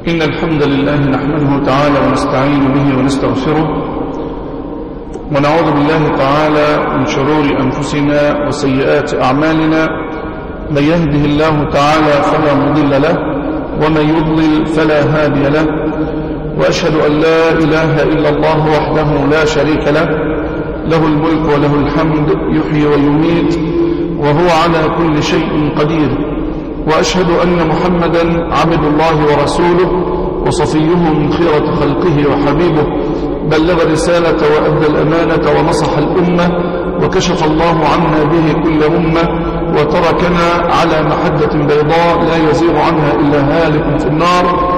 إن الحمد لله نحمده تعالى ونستعين به ونستغفره ونعوذ بالله تعالى من شرور أنفسنا وسيئات أعمالنا من يهده الله تعالى فلا مضل له ومن يضلل فلا هادي له وأشهد أن لا إله إلا الله وحده لا شريك له له الملك وله الحمد يحيي ويميت وهو على كل شيء قدير وأشهد أن محمدا عبد الله ورسوله وصفيه من خيرة خلقه وحبيبه بلغ الرسالة وأدى الأمانة ونصح الأمة وكشف الله عنا به كل أمة وتركنا على محدة بيضاء لا يزيغ عنها إلا هالك في النار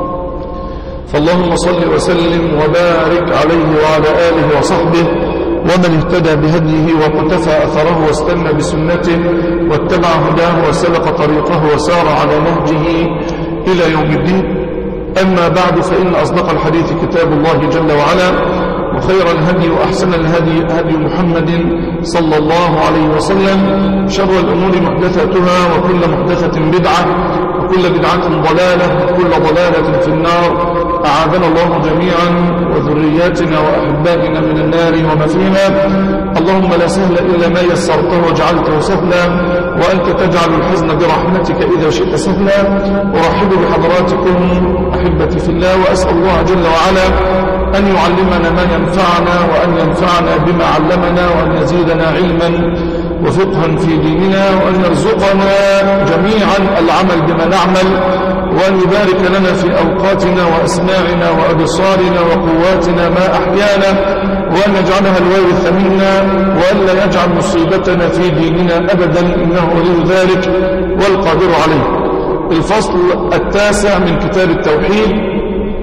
فاللهم صل وسلم وبارك عليه وعلى آله وصحبه ومن اهتدى بهديه وقتفى أثره واستنى بسنته واتبع هداه وسلق طريقه وسار على نهجه إلى يوم الدين أما بعد فإن أصدق الحديث كتاب الله جل وعلا وخير الهدي وأحسن الهدي هدي محمد صلى الله عليه وسلم شر الأمور محدثاتها وكل محدثة بدعة وكل بدعة ضلالة وكل ضلالة في النار أعاذنا الله جميعا وذرياتنا وأحبائنا من النار وما فيها اللهم لا سهل إلا ما يسرته وجعلته سهلا وأنت تجعل الحزن برحمتك إذا شئت سهلا أرحب بحضراتكم أحبتي في الله وأسأل الله جل وعلا أن يعلمنا ما ينفعنا وأن ينفعنا بما علمنا وأن يزيدنا علما وفقها في ديننا وأن يرزقنا جميعا العمل بما نعمل وأن يبارك لنا في أوقاتنا وأسماعنا وأبصارنا وقواتنا ما أحيانا وأن يجعلها الوارث منا وأن لا يجعل مصيبتنا في ديننا أبدا إنه ولي ذلك والقادر عليه الفصل التاسع من كتاب التوحيد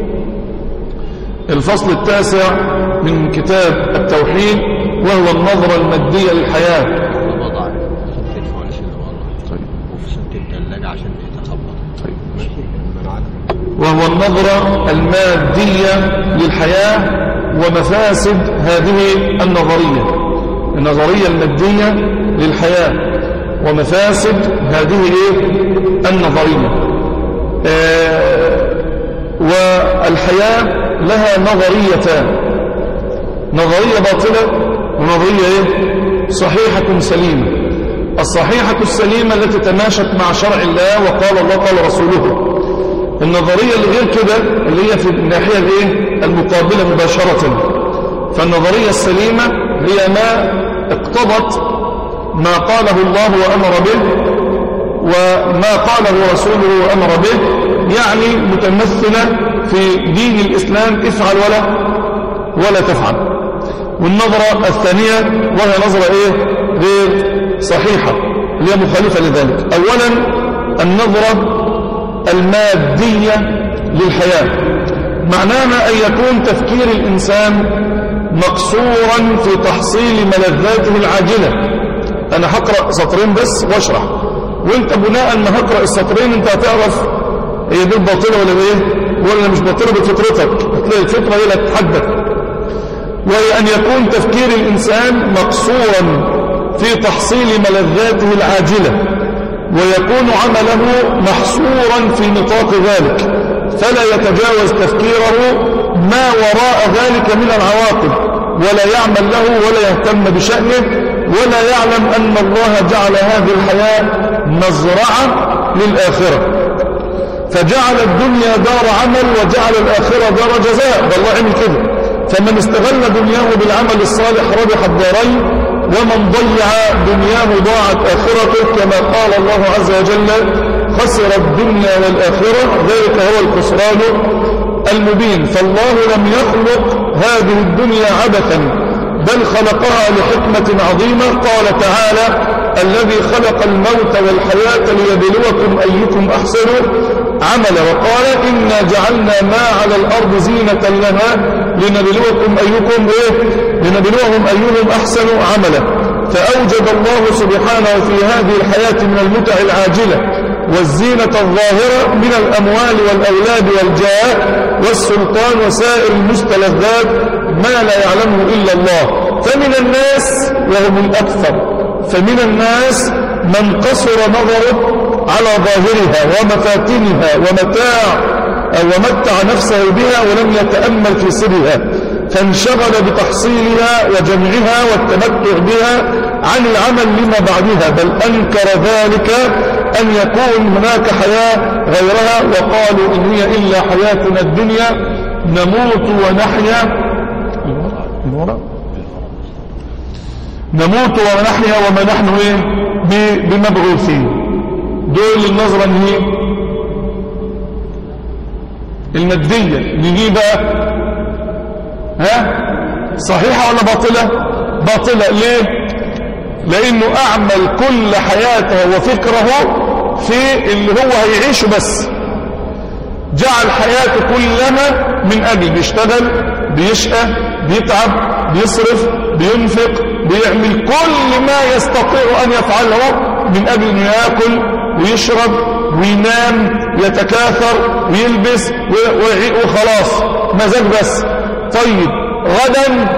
الفصل التاسع من كتاب التوحيد وهو النظرة المادية للحياة الوضع عشان تدفع ولا شيء والله طيب وفي سنة الثلاجة عشان تتخبط طيب ماشي من عدم وهو النظرة المادية للحياة ومفاسد هذه النظرية النظرية المادية للحياة ومفاسد هذه إيه؟ النظرية آه والحياة لها نظريتان نظرية باطلة ونظرية إيه؟ صحيحة سليمة الصحيحة السليمة التي تماشت مع شرع الله وقال الله قال رسوله النظرية اللي غير كده اللي هي في الناحية الايه المقابلة مباشرة فالنظرية السليمة هي ما اقتضت ما قاله الله وأمر به وما قاله رسوله وأمر به يعني متمثلة في دين الإسلام افعل ولا ولا تفعل والنظرة الثانية وهي نظرة ايه غير صحيحة اللي هي مخالفة لذلك أولا النظرة المادية للحياة معناها أن يكون تفكير الإنسان مقصورا في تحصيل ملذاته العاجلة أنا هقرأ سطرين بس واشرح وانت بناء ما هقرأ السطرين انت هتعرف هي دي باطلة ولا ايه ولا مش باطلة بفطرتك هتلاقي الفطرة هي اللي تتحدث وهي أن يكون تفكير الإنسان مقصورا في تحصيل ملذاته العاجلة ويكون عمله محصورا في نطاق ذلك فلا يتجاوز تفكيره ما وراء ذلك من العواقب ولا يعمل له ولا يهتم بشأنه ولا يعلم أن الله جعل هذه الحياة مزرعة للآخرة فجعل الدنيا دار عمل وجعل الآخرة دار جزاء والله عمل كده فمن استغل دنياه بالعمل الصالح ربح الدارين ومن ضيع دنياه ضاعت آخرته كما قال الله عز وجل خسر الدنيا والآخرة ذلك هو الخسران المبين فالله لم يخلق هذه الدنيا عبثا بل خلقها لحكمة عظيمة قال تعالى الذي خلق الموت والحياة ليبلوكم أيكم أحسن عملا وقال إنا جعلنا ما على الأرض زينة لها لنبلوكم أيكم إيه؟ لنبلوهم أيهم أحسن عملا فأوجد الله سبحانه في هذه الحياة من المتع العاجلة والزينة الظاهرة من الأموال والأولاد والجاه والسلطان وسائر المستلذات ما لا يعلمه إلا الله فمن الناس وهم الأكثر فمن الناس من قصر نظره على ظاهرها ومفاتنها ومتاع ومتع نفسه بها ولم يتأمل في سرها فانشغل بتحصيلها وجمعها والتمتع بها عن العمل لما بعدها بل أنكر ذلك أن يكون هناك حياة غيرها وقالوا إن هي إلا حياتنا الدنيا نموت ونحيا نموت ونحيا وما نحن إيه ب- بمبعوثين دول النظرة إن هي المادية نجيب بقى ها صحيحة ولا باطلة باطلة ليه لانه اعمل كل حياته وفكره في اللي هو هيعيشه بس جعل حياته كلها من اجل بيشتغل بيشقى بيتعب بيصرف بينفق بيعمل كل ما يستطيع ان يفعله من اجل انه ياكل ويشرب وينام يتكاثر ويلبس و- ويعي- وخلاص مزاج بس طيب غدا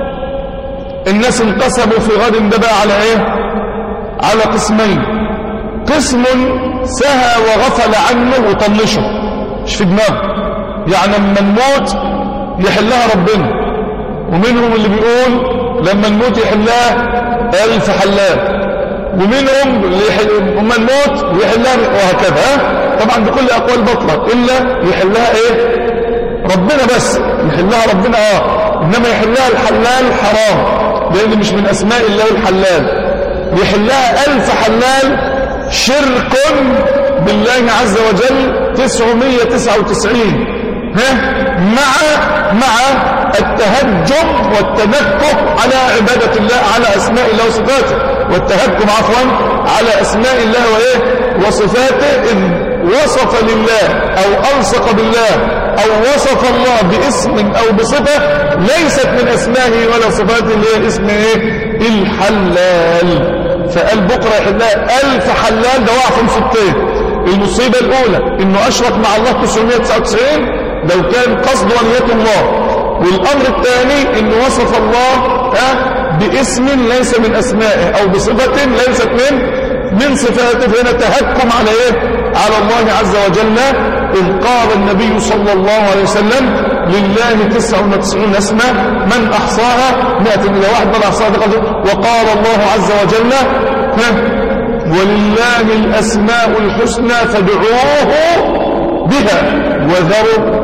الناس انقسموا في غد ده بقى على ايه على قسمين قسم سهى وغفل عنه وطنشه مش في دماغه يعني لما نموت يحلها ربنا ومنهم اللي بيقول لما نموت يحلها ألف حلال ومنهم اللي يحل... لما نموت ويحلها وهكذا ها؟ طبعا دي كل أقوال بطلة إلا يحلها إيه ربنا بس يحلها ربنا اه انما يحلها الحلال حرام لان مش من اسماء الله الحلال يحلها الف حلال شرك بالله عز وجل 999 ها مع مع التهجم والتنكه على عبادة الله على اسماء الله وصفاته والتهكم عفوا على اسماء الله وايه وصفاته اذ وصف لله او الصق بالله او وصف الله باسم او بصفة ليست من اسمائه ولا صفاته اللي هي اسم ايه الحلال فقال بكرة يحلها الف حلال ده وقع في مصيبتين المصيبة الاولى انه اشرك مع الله 999 لو كان قصد ونية الله والامر الثاني انه وصف الله ها باسم ليس من اسمائه او بصفة ليست من من صفاته فهنا تهكم على ايه على الله عز وجل إذ قال النبي صلى الله عليه وسلم لله تسع وتسعون اسما من أحصاها مئة إلى واحد من أحصاها فقد وقال الله عز وجل ها ولله الأسماء الحسنى فادعوه بها وذروا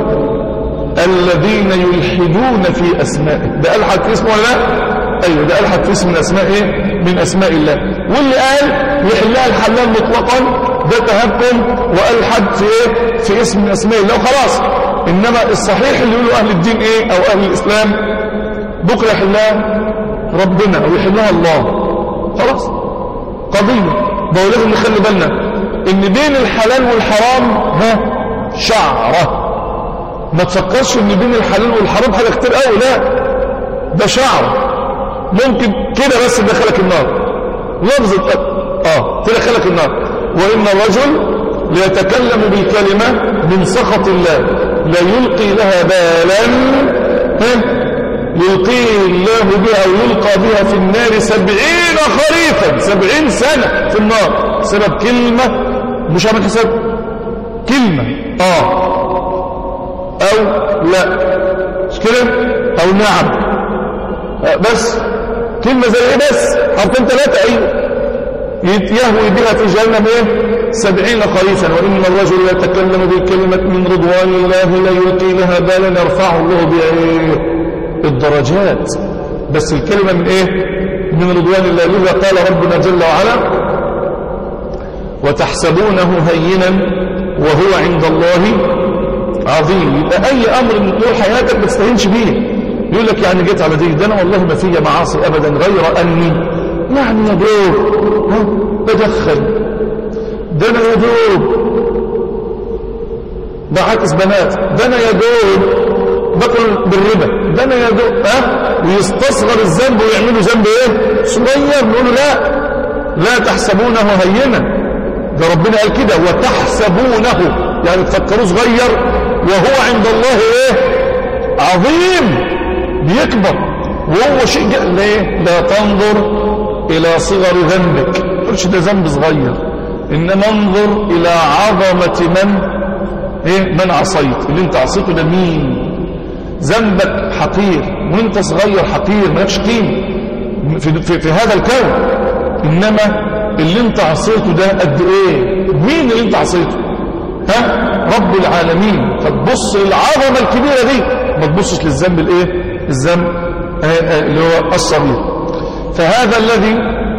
الذين يلحدون في أسمائه ده ألحد في اسمه ولا لا أيوة ده ألحد في اسم من أسماء إيه من أسماء الله واللي قال يحلها الحلال مطلقا ده تهكم وألحد في إيه في اسم من أسماء الله وخلاص إنما الصحيح اللي يقولوا أهل الدين إيه أو أهل الإسلام بكرة يحلها ربنا أو يحلها الله خلاص قضية ده لازم نخلي بالنا إن بين الحلال والحرام ها شعره ما تفكرش ان بين الحلال والحرام حاجه كتير قوي لا ده شعر ممكن كده بس تدخلك النار لفظة اه تدخلك النار وان الرجل ليتكلم بالكلمة من سخط الله لا يلقي لها بالا ها يلقي الله بها ويلقى بها في النار سبعين خريفا سبعين سنة في النار سبب كلمة مش عامل حساب كلمة اه او لا مش كده او نعم آه بس كلمة زي ايه بس حرفين ثلاثة ايوه يهوي بها في جهنم ايه سبعين خريفا وان الرجل يتكلم بالكلمة من رضوان الله لا يلقي لها بالا يرفعه الله بايه الدرجات بس الكلمة من ايه من رضوان الله لذا قال ربنا جل وعلا وتحسبونه هينا وهو عند الله عظيم يبقى اي امر من طول حياتك ما تستهينش بيه يقول لك يعني جيت على دي ده انا والله ما فيا معاصي ابدا غير اني يعني يا دوب ها بدخل ده انا يا دوب بعاكس بنات ده انا يا دوب باكل بالربا ده انا يا دوب ها ويستصغر الذنب ويعملوا ذنب ايه صغير نقول له لا لا تحسبونه هينا ده ربنا قال كده وتحسبونه يعني تفكروه صغير وهو عند الله ايه عظيم بيكبر وهو شيء جا... ليه لا تنظر الى صغر ذنبك تقولش ده ذنب صغير انما انظر الى عظمة من ايه من عصيت اللي انت عصيته ده مين ذنبك حقير وانت صغير حقير مالكش قيمه في, في, في هذا الكون انما اللي انت عصيته ده قد ايه مين اللي انت عصيته ها رب العالمين فتبص للعظمه الكبيره دي ما تبصش للذنب الايه الذنب آه، آه، اللي هو الصغير فهذا الذي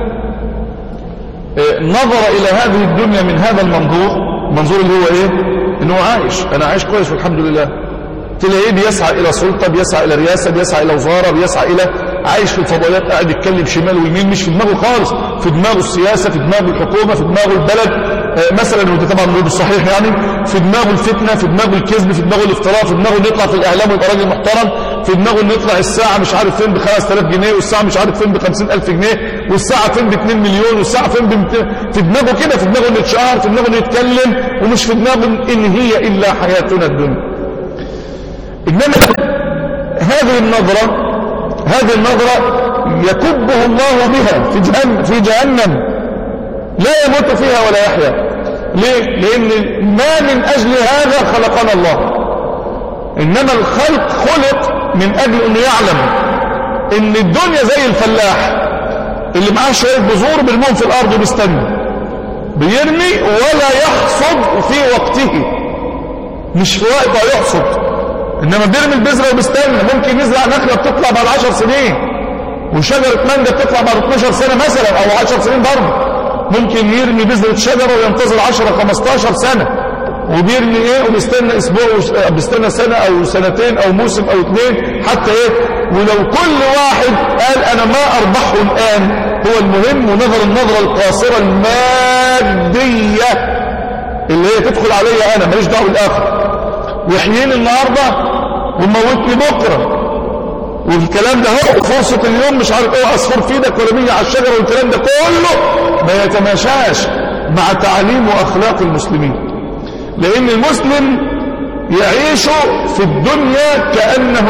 آه، نظر الى هذه الدنيا من هذا المنظور المنظور اللي هو ايه ان هو عايش انا عايش كويس والحمد لله تلاقيه بيسعى الى سلطه بيسعى الى رئاسه بيسعى الى وزاره بيسعى الى عايش في الفضائيات قاعد يتكلم شمال ويمين مش في دماغه خالص في دماغه السياسه في دماغه الحكومه في دماغه البلد آه، مثلا وده طبعا الرد الصحيح يعني في دماغه الفتنه في دماغه الكذب في دماغه الافتراء في دماغه انه يطلع في الاعلام ويبقى راجل محترم في دماغه انه يطلع الساعه مش عارف فين ب 5000 جنيه والساعه مش عارف فين ب 50000 جنيه والساعه فين ب 2 مليون والساعه فين ب 200 في دماغه كده في دماغه انه يتشهر في دماغه انه يتكلم ومش في دماغه ان هي الا حياتنا الدنيا إنما هذه النظرة هذه النظرة يكبه الله بها في جهنم, في جهنم لا يموت فيها ولا يحيا ليه؟ لأن ما من أجل هذا خلقنا الله إنما الخلق خلق من أجل أنه يعلم إن الدنيا زي الفلاح اللي معاه شوية بذور بيرميهم في الأرض وبيستنى بيرمي ولا يحصد في وقته مش في وقته يحصد انما بيرمي البذره وبيستنى ممكن يزرع نخله بتطلع بعد 10 سنين وشجره مانجا بتطلع بعد 12 سنه مثلا او 10 سنين برضه ممكن يرمي بذره شجره وينتظر 10 15 سنه وبيرمي ايه وبيستنى اسبوع وش... بيستنى سنه او سنتين او موسم او اثنين حتى ايه ولو كل واحد قال انا ما اربحه الان هو المهم ونظر النظره القاصره الماديه اللي هي تدخل عليا انا ماليش دعوه بالاخر ويحييني النهارده وموتني بكره والكلام ده هو فرصة اليوم مش عارف ايه اصفر في ايدك ولا مية على الشجرة والكلام ده كله ما يتماشاش مع تعاليم واخلاق المسلمين لان المسلم يعيش في الدنيا كأنه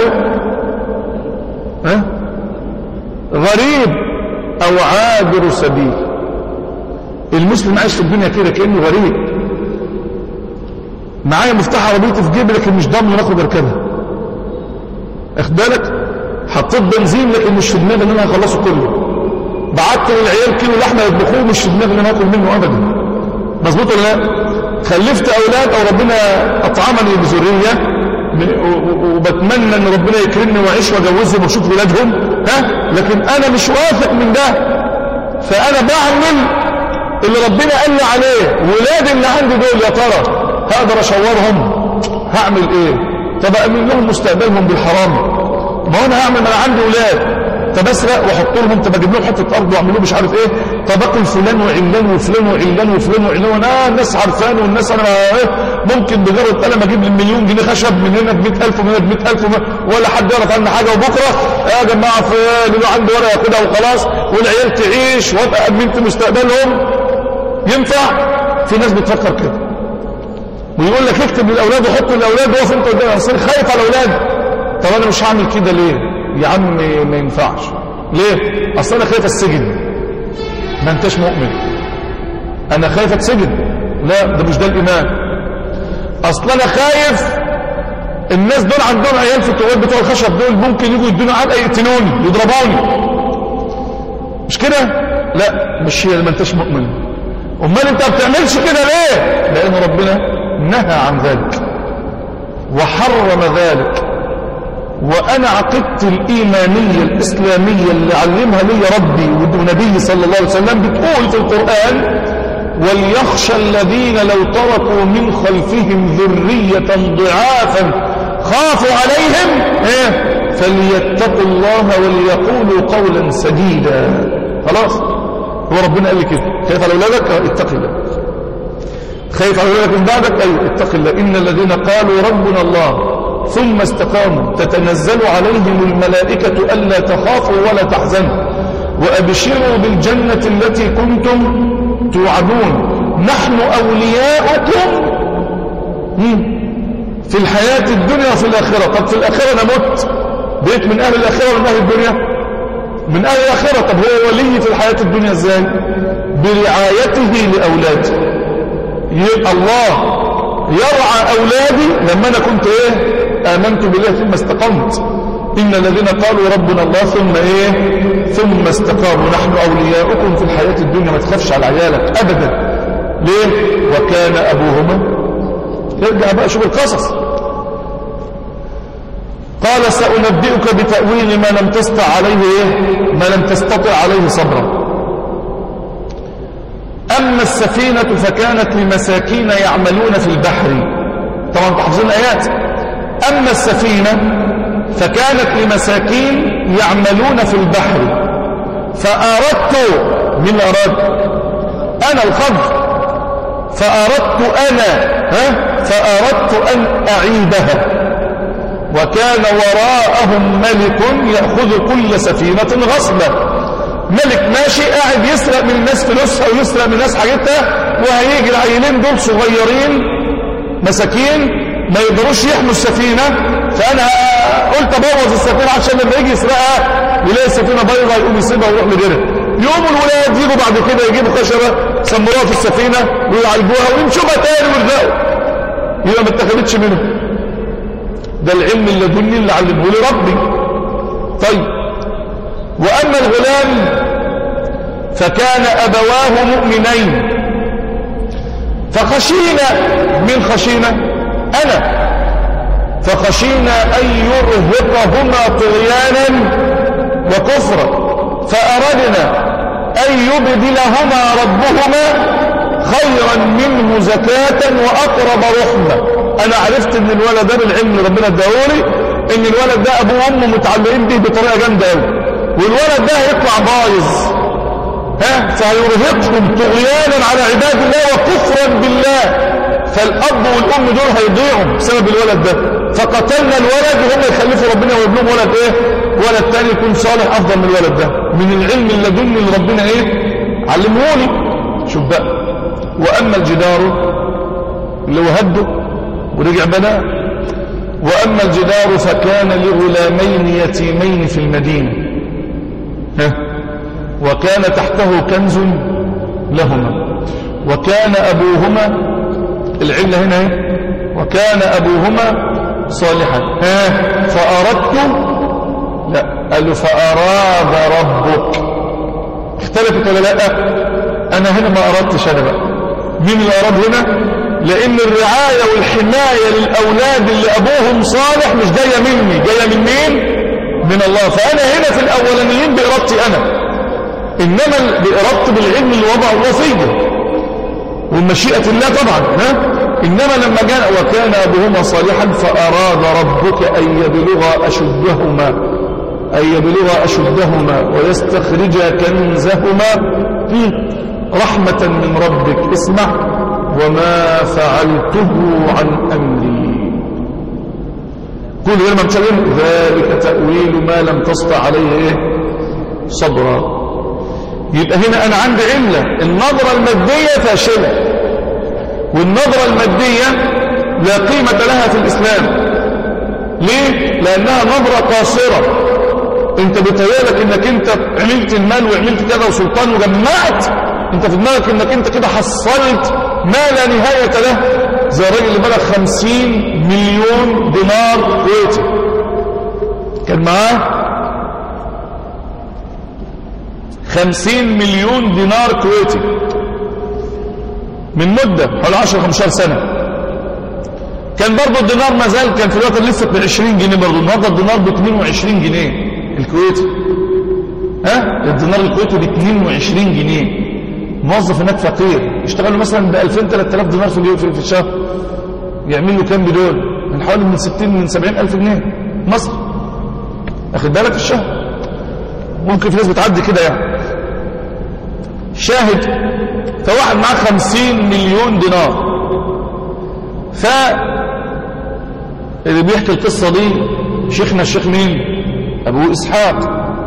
ها غريب او عابر سبيل المسلم عايش في الدنيا كده كأنه غريب معايا مفتاح عربيتي في جيبي لكن مش ضامن اخد اركبها اخد بالك حطيت بنزين لكن مش في دماغي ان انا هخلصه كله بعت للعيال كيلو لحمه يطبخوه مش في دماغي ان انا اكل منه ابدا مظبوط ولا لا خلفت اولاد او ربنا اطعمني بذريه وبتمنى ان ربنا يكرمني واعيش واجوزهم واشوف ولادهم ها لكن انا مش واثق من ده فانا بعمل اللي ربنا قال لي عليه ولاد اللي عندي دول يا ترى هقدر اشورهم هعمل ايه طب امن لهم مستقبلهم بالحرام ما انا هعمل ما انا عندي اولاد طب اسرق واحط لهم طب اجيب لهم حته ارض واعمل لهم مش عارف ايه طب اكل فلان وعلان وفلان وعلان وفلان وعلان وانا الناس عارفاني والناس انا ايه ممكن بجرد قلم اجيب لي مليون جنيه خشب من هنا ب 100000 ومن هنا ب 100000 ولا حد يعرف عني حاجه وبكره يا جماعه فلان اللي عنده ورقه ياخدها وخلاص والعيال تعيش وابقى امنت مستقبلهم ينفع في ناس بتفكر كده ويقول لك اكتب للاولاد وحط للاولاد وقف انت قدام اصل خايف على الاولاد طب انا مش هعمل كده ليه يا عم ما ينفعش ليه اصل انا خايف السجن ما انتش مؤمن انا خايف اتسجن لا ده مش ده الايمان اصل انا خايف الناس دول عندهم عيال في الطوال بتوع الخشب دول ممكن يجوا يدوني علقه يقتلوني يضربوني مش كده لا مش هي ما انتش مؤمن امال انت ما بتعملش كده ليه لان ربنا نهى عن ذلك وحرم ذلك وأنا عقدتي الإيمانية الإسلامية اللي علمها لي ربي ونبي صلى الله عليه وسلم بتقول في القرآن وليخشى الذين لو تركوا من خلفهم ذرية ضعافا خافوا عليهم إيه؟ فليتقوا الله وليقولوا قولا سديدا خلاص هو ربنا قال لي كده خايف على اولادك اتق الله خايف على ولادك من بعدك أيوة اتق الله إن الذين قالوا ربنا الله ثم استقاموا تتنزل عليهم الملائكة ألا تخافوا ولا تحزنوا وأبشروا بالجنة التي كنتم توعدون نحن أولياؤكم في الحياة الدنيا وفي الآخرة طب في الآخرة أنا مت بقيت من أهل الآخرة ولا من أهل الدنيا من أهل الآخرة طب هو ولي في الحياة الدنيا إزاي برعايته لأولاده يبقى الله يرعى أولادي لما أنا كنت إيه آمنت بالله ثم استقمت إن الذين قالوا ربنا الله ثم إيه ثم استقاموا نحن أولياؤكم في الحياة الدنيا ما تخافش على عيالك أبدا ليه وكان أبوهما يرجع بقى شوف القصص قال سأنبئك بتأويل ما لم تستطع عليه إيه؟ ما لم تستطع عليه صبرا أما السفينة فكانت لمساكين يعملون في البحر طبعا تحفظون آيات أما السفينة فكانت لمساكين يعملون في البحر فأردت من أراد أنا الخضر فأردت أنا ها فأردت أن أعيدها وكان وراءهم ملك يأخذ كل سفينة غصبا ملك ماشي قاعد يسرق من الناس فلوسها ويسرق من الناس حاجتها وهيجي العيلين دول صغيرين مساكين ما يقدروش يحموا السفينة فأنا قلت أبوظ السفينة عشان لما يجي يسرقها يلاقي السفينة بيضة يقوم يسيبها ويروح لغيرها يقوموا الولاد يجوا بعد كده يجيبوا خشبة سمروها في السفينة ويعالجوها ويمشوها تاني ويرجعوا يبقى ما اتخذتش منهم ده العلم اللدني اللي علمه لي ربي طيب وأما الغلام فكان أبواه مؤمنين فخشينا من خشينا أنا فخشينا أن يرهقهما طغيانا وكفرا فأردنا أن يبدلهما ربهما خيرا منه زكاة وأقرب رحمة أنا عرفت أن الولد ده بالعلم اللي ربنا اداهولي أن الولد ده أبوه وأمه متعلقين به بطريقة جامدة أوي والولد ده هيطلع بايظ ها فهيرهقهم طغيانا على عباد الله وكفرا بالله فالأب والأم دول هيضيعوا بسبب الولد ده فقتلنا الولد وهم يخلفوا ربنا وابنهم ولد ايه ولد تاني يكون صالح أفضل من الولد ده من العلم اللدني اللي ربنا ايه علمهولي شوف بقى وأما الجدار اللي هو هده ورجع بناه وأما الجدار فكان لغلامين يتيمين في المدينة ها وكان تحته كنز لهما وكان أبوهما العلة هنا ايه وكان أبوهما صالحا ها فأردت لا قال له فأراد ربك اختلفت ولا لا أنا هنا ما أردتش أنا بقى مين اللي أراد هنا لأن الرعاية والحماية للأولاد اللي أبوهم صالح مش جاية مني جاية من مين من الله فأنا هنا في الأولانيين بإرادتي أنا إنما بإرادتي بالعلم اللي وضع الله فيه ومشيئة الله طبعا ها؟ إنما لما جاء وكان أبوهما صالحا فأراد ربك أن يبلغ أشدهما أن يبلغ أشدهما ويستخرج كنزهما رحمة من ربك اسمع وما فعلته عن أمري كل غير ما بتكلم ذلك تأويل ما لم تسطع عليه إيه؟ صبرا يبقى هنا أنا عندي علة النظرة المادية فاشلة والنظرة المادية لا قيمة لها في الإسلام ليه؟ لأنها نظرة قاصرة انت بتهيالك انك انت عملت المال وعملت كذا وسلطان وجمعت انت في دماغك انك انت كده حصلت ما لا نهاية له زي الراجل اللي بلغ خمسين مليون دينار كويتي كان معاه خمسين مليون دينار كويتي من مدة حوالي 10 15 سنة كان برضه الدينار ما زال كان في الوقت اللي لسه ب 20 جنيه برضه النهارده الدينار ب 22 جنيه الكويتي ها الدينار الكويتي ب 22 جنيه موظف هناك فقير يشتغل له مثلا ب 2000 3000 دينار في اليوم في الشهر يعمل له كام بدول من حوالي من 60 من 70 الف جنيه مصر واخد بالك في الشهر ممكن في ناس بتعدي كده يعني شاهد فواحد معاه 50 مليون دينار ف اللي بيحكي القصة دي شيخنا الشيخ مين أبو إسحاق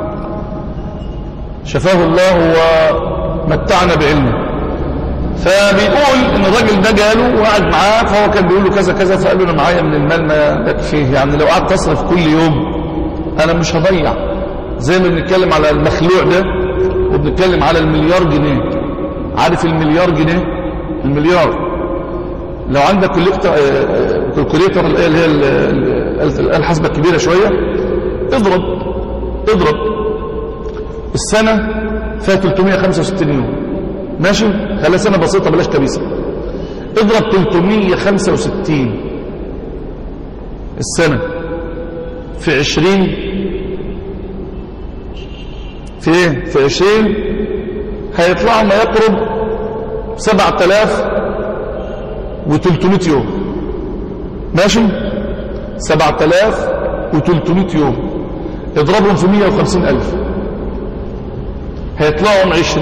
شفاه الله ومتعنا بعلمه فبيقول ان الراجل ده جاله وقعد معاه فهو كان بيقول له كذا كذا فقال له انا معايا من المال ما يكفيه يعني لو قعدت تصرف كل يوم انا مش هضيع زي ما بنتكلم على المخلوع ده وبنتكلم على المليار جنيه عارف المليار جنيه المليار لو عندك كوليكتور الكوليكتور اللي هي ال- ال- ال- الحسبة الكبيرة شوية اضرب اضرب السنة فيها 365 يوم ماشي خليها سنة بسيطة بلاش كبيسة اضرب 365 السنة في 20 في ايه في 20 هيطلع ما يقرب 7300 يوم ماشي 7300 يوم اضربهم في 150 ألف هيطلعوا 20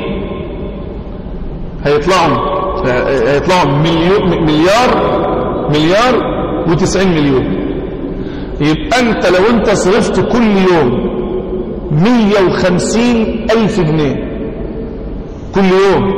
هيطلعوا هيطلعوا مليون مليار مليار و90 مليون يبقى انت لو انت صرفت كل يوم 150 ألف جنيه كل يوم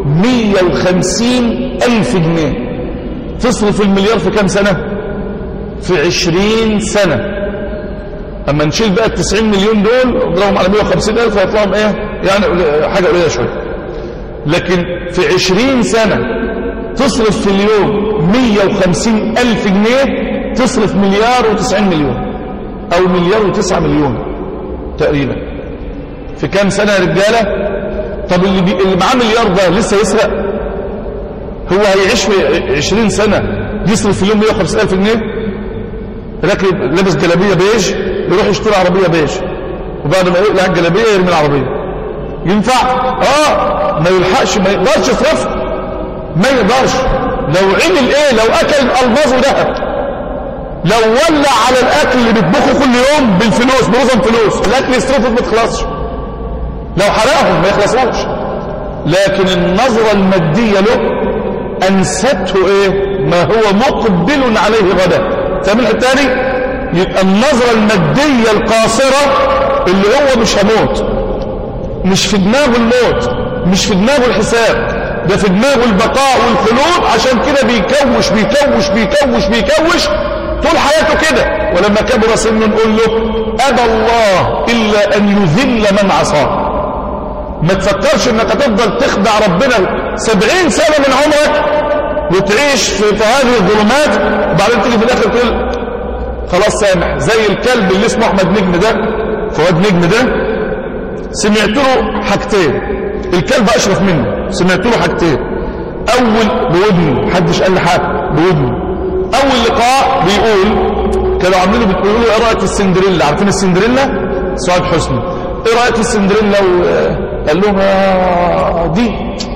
150 ألف جنيه تصرف المليار في كام سنة في 20 سنة اما نشيل بقى ال 90 مليون دول نضربهم على 150 ألف هيطلعهم ايه يعني حاجة قليلة شوية لكن في 20 سنة تصرف في اليوم 150 ألف جنيه تصرف مليار و90 مليون أو مليار و9 مليون تقريبا في كام سنة يا رجالة طب اللي, بي... اللي معاه مليار ده لسه يسرق هو هيعيش في 20 سنة يصرف في اليوم 150 ألف جنيه راكب لابس جلابية بيج يروح يشتري عربية بيج وبعد ما يقلع الجلابية يرمي العربية ينفع اه ما يلحقش ما يقدرش يصرفها ما يقدرش لو عمل ايه لو اكل الماظ وذهب لو ولع على الاكل اللي بيطبخه كل يوم بالفلوس بنظام فلوس الاكل يصرفه ما تخلصش لو حرقهم ما يخلصوش لكن النظرة المادية له انسته ايه ما هو مقبل عليه غدا فمن التاني يبقى النظرة المادية القاصرة اللي هو مش هموت مش في دماغه الموت مش في دماغه الحساب ده في دماغه البقاء والخلود عشان كده بيكوش بيكوش بيكوش بيكوش طول حياته كده ولما كبر سنه نقول له أبى الله إلا أن يذل من عصاه ما تفكرش انك هتفضل تخدع ربنا سبعين سنة من عمرك وتعيش في, في هذه الظلمات وبعدين تيجي في الاخر تقول خلاص سامح زي الكلب اللي اسمه احمد نجم ده فؤاد نجم ده سمعت له حاجتين الكلب اشرف منه سمعت له حاجتين اول بودنه محدش قال لي حاجه بودنه اول لقاء بيقول كانوا عاملين بتقولوا له ايه رايك في السندريلا عارفين السندريلا سعاد حسني ايه رايك في السندريلا وقال لهم آه دي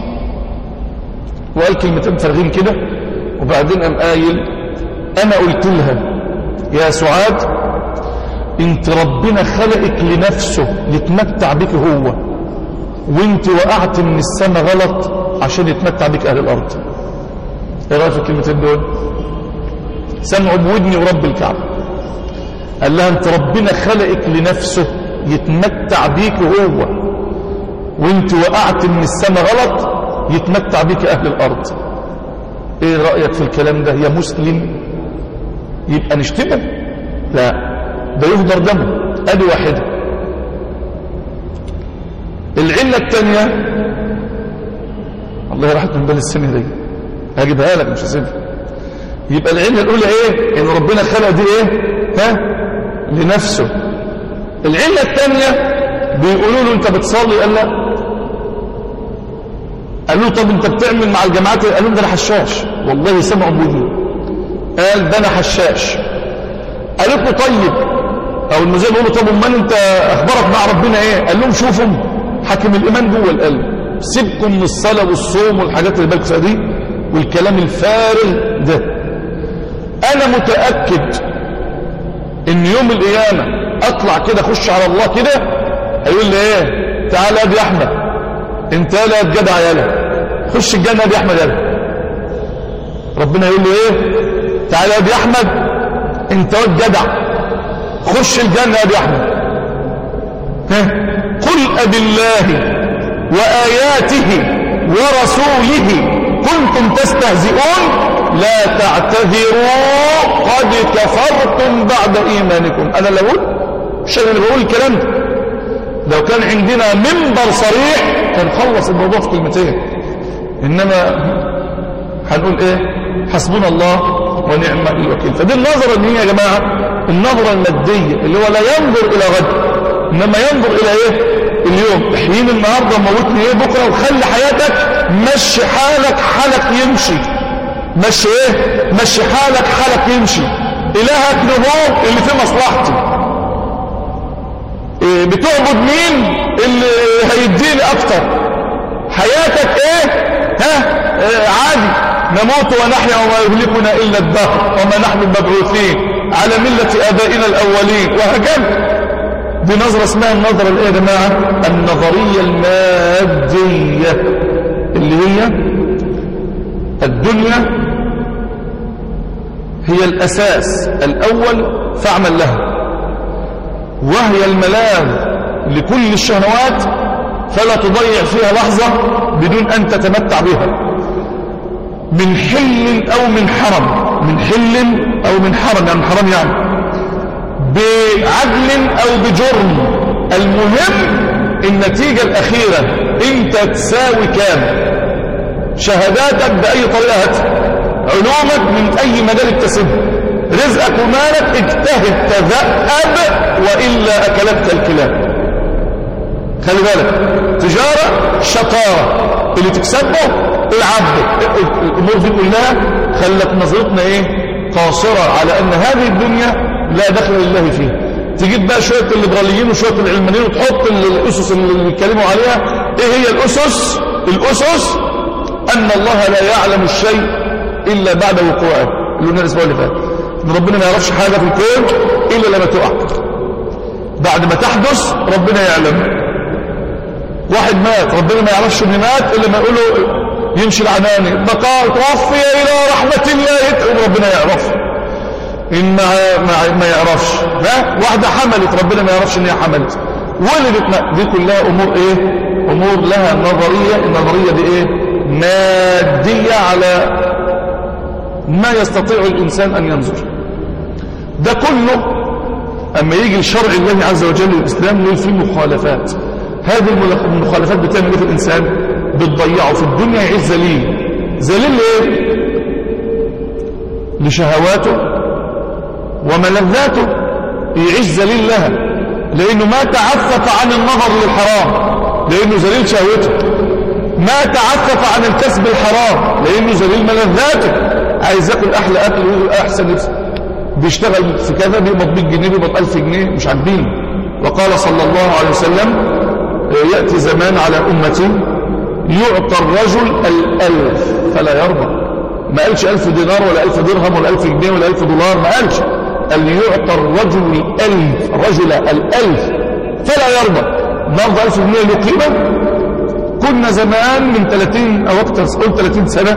وقال كلمتين فارغين كده وبعدين قام قايل انا قلت لها يا سعاد انت ربنا خلقك لنفسه يتمتع بك هو وانت وقعت من السماء غلط عشان يتمتع بك اهل الارض ايه رايك في الكلمتين دول سمعوا بودني ورب الكعبه قال لها انت ربنا خلقك لنفسه يتمتع بيك هو وانت وقعت من السماء غلط يتمتع بك اهل الارض ايه رايك في الكلام ده يا مسلم يبقى نشتمه لا ده يهدر دمه ادي واحده العله الثانيه الله راحت من بال السنه دي هجيبها لك مش هسيبها يبقى العله الاولى ايه ان ربنا خلق دي ايه ها لنفسه العله الثانيه بيقولوا له انت بتصلي قال لا قالوا له طب انت بتعمل مع الجماعات قالوا له ده انا حشاش والله سمعوا بودني قال ده انا حشاش قالت له طيب او المذيع بيقول له طب امال انت اخبارك مع ربنا ايه قال لهم شوفوا حاكم الايمان جوه القلب سيبكم من الصلاه والصوم والحاجات اللي بالك دي والكلام الفارغ ده انا متاكد ان يوم القيامه اطلع كده اخش على الله كده هيقول لي ايه تعالى يا ابي احمد انت لا جدع يالا خش الجنه يا ابي احمد يالا ربنا يقول له ايه تعالى يا ابي احمد انت واد جدع خش الجنه يا ابي احمد ها قل ابي الله واياته ورسوله كنتم تستهزئون لا تعتذروا قد كفرتم بعد ايمانكم انا اللي بقول مش انا اللي بقول الكلام ده لو كان عندنا منبر صريح كان خلص الموضوع في كلمتين انما هنقول ايه حسبنا الله ونعم الوكيل فدي النظرة اللي هي يا جماعة النظرة المادية اللي هو لا ينظر الى غد انما ينظر الى ايه اليوم احييني النهاردة وموتني ايه بكرة وخلي حياتك مشي حالك حالك يمشي مشي ايه مشي حالك حالك يمشي الهك نمو اللي في مصلحتي إيه بتعبد مين اللي هيديني اكتر حياتك ايه ها إيه عادي نموت ونحيا وما يهلكنا الا الدهر وما نحن مبعوثين على ملة ابائنا الاولين وهكذا دي نظرة اسمها النظرة الايه يا جماعة النظرية المادية اللي هي الدنيا هي الاساس الاول فاعمل لها وهي الملاذ لكل الشهوات فلا تضيع فيها لحظة بدون أن تتمتع بها من حل أو من حرم من حل أو من حرم يعني من حرم يعني بعدل أو بجرم المهم النتيجة الأخيرة أنت تساوي كام شهاداتك بأي طريقة هاتها علومك من أي مجال اكتسبه رزقك ومالك اجتهد تذأب وإلا أكلتك الكلاب خلي بالك تجارة شطارة اللي تكسبه العبد الأمور دي كلها خلت نظرتنا ايه قاصرة على أن هذه الدنيا لا دخل لله فيها تجيب بقى شوية الليبراليين وشوية العلمانيين وتحط الأسس اللي بيتكلموا عليها ايه هي الأسس الأسس أن الله لا يعلم الشيء إلا بعد وقوعه اللي قلنا الأسبوع اللي فات إن ربنا ما يعرفش حاجة في الكون إلا لما تقع بعد ما تحدث ربنا يعلم واحد مات ربنا ما يعرفش انه مات الا ما يقولوا يمشي العناني بقاء توفي الى رحمة الله يتقوم ربنا يعرف ان ما, ما, ما يعرفش ها واحدة حملت ربنا ما يعرفش ان هي حملت ولدت دي كلها امور ايه امور لها نظرية النظرية دي ايه مادية على ما يستطيع الانسان ان ينظر ده كله اما يجي الشرع الله عز وجل الاسلام له فيه مخالفات هذه المخالفات بتعمل ايه في الانسان بتضيعه في الدنيا يعيش ذليل ذليل ليه لشهواته وملذاته يعيش ذليل لها لانه ما تعفف عن النظر للحرام لانه ذليل شهوته ما تعفف عن الكسب الحرام لانه ذليل ملذاته عايز ياكل احلى اكل ويقول احسن لبس بيشتغل في كذا بيقبض 100 جنيه بيقبض 1000 جنيه مش عاجبينه وقال صلى الله عليه وسلم يأتي زمان على أمتي يعطى الرجل الألف فلا يرضى ما قالش ألف دينار ولا ألف درهم ولا ألف جنيه ولا ألف دولار ما قالش قال يعطى الرجل الألف الرجل الألف فلا يرضى النهارده ألف جنيه له قيمة كنا زمان من 30 أو أكثر قول 30 سنة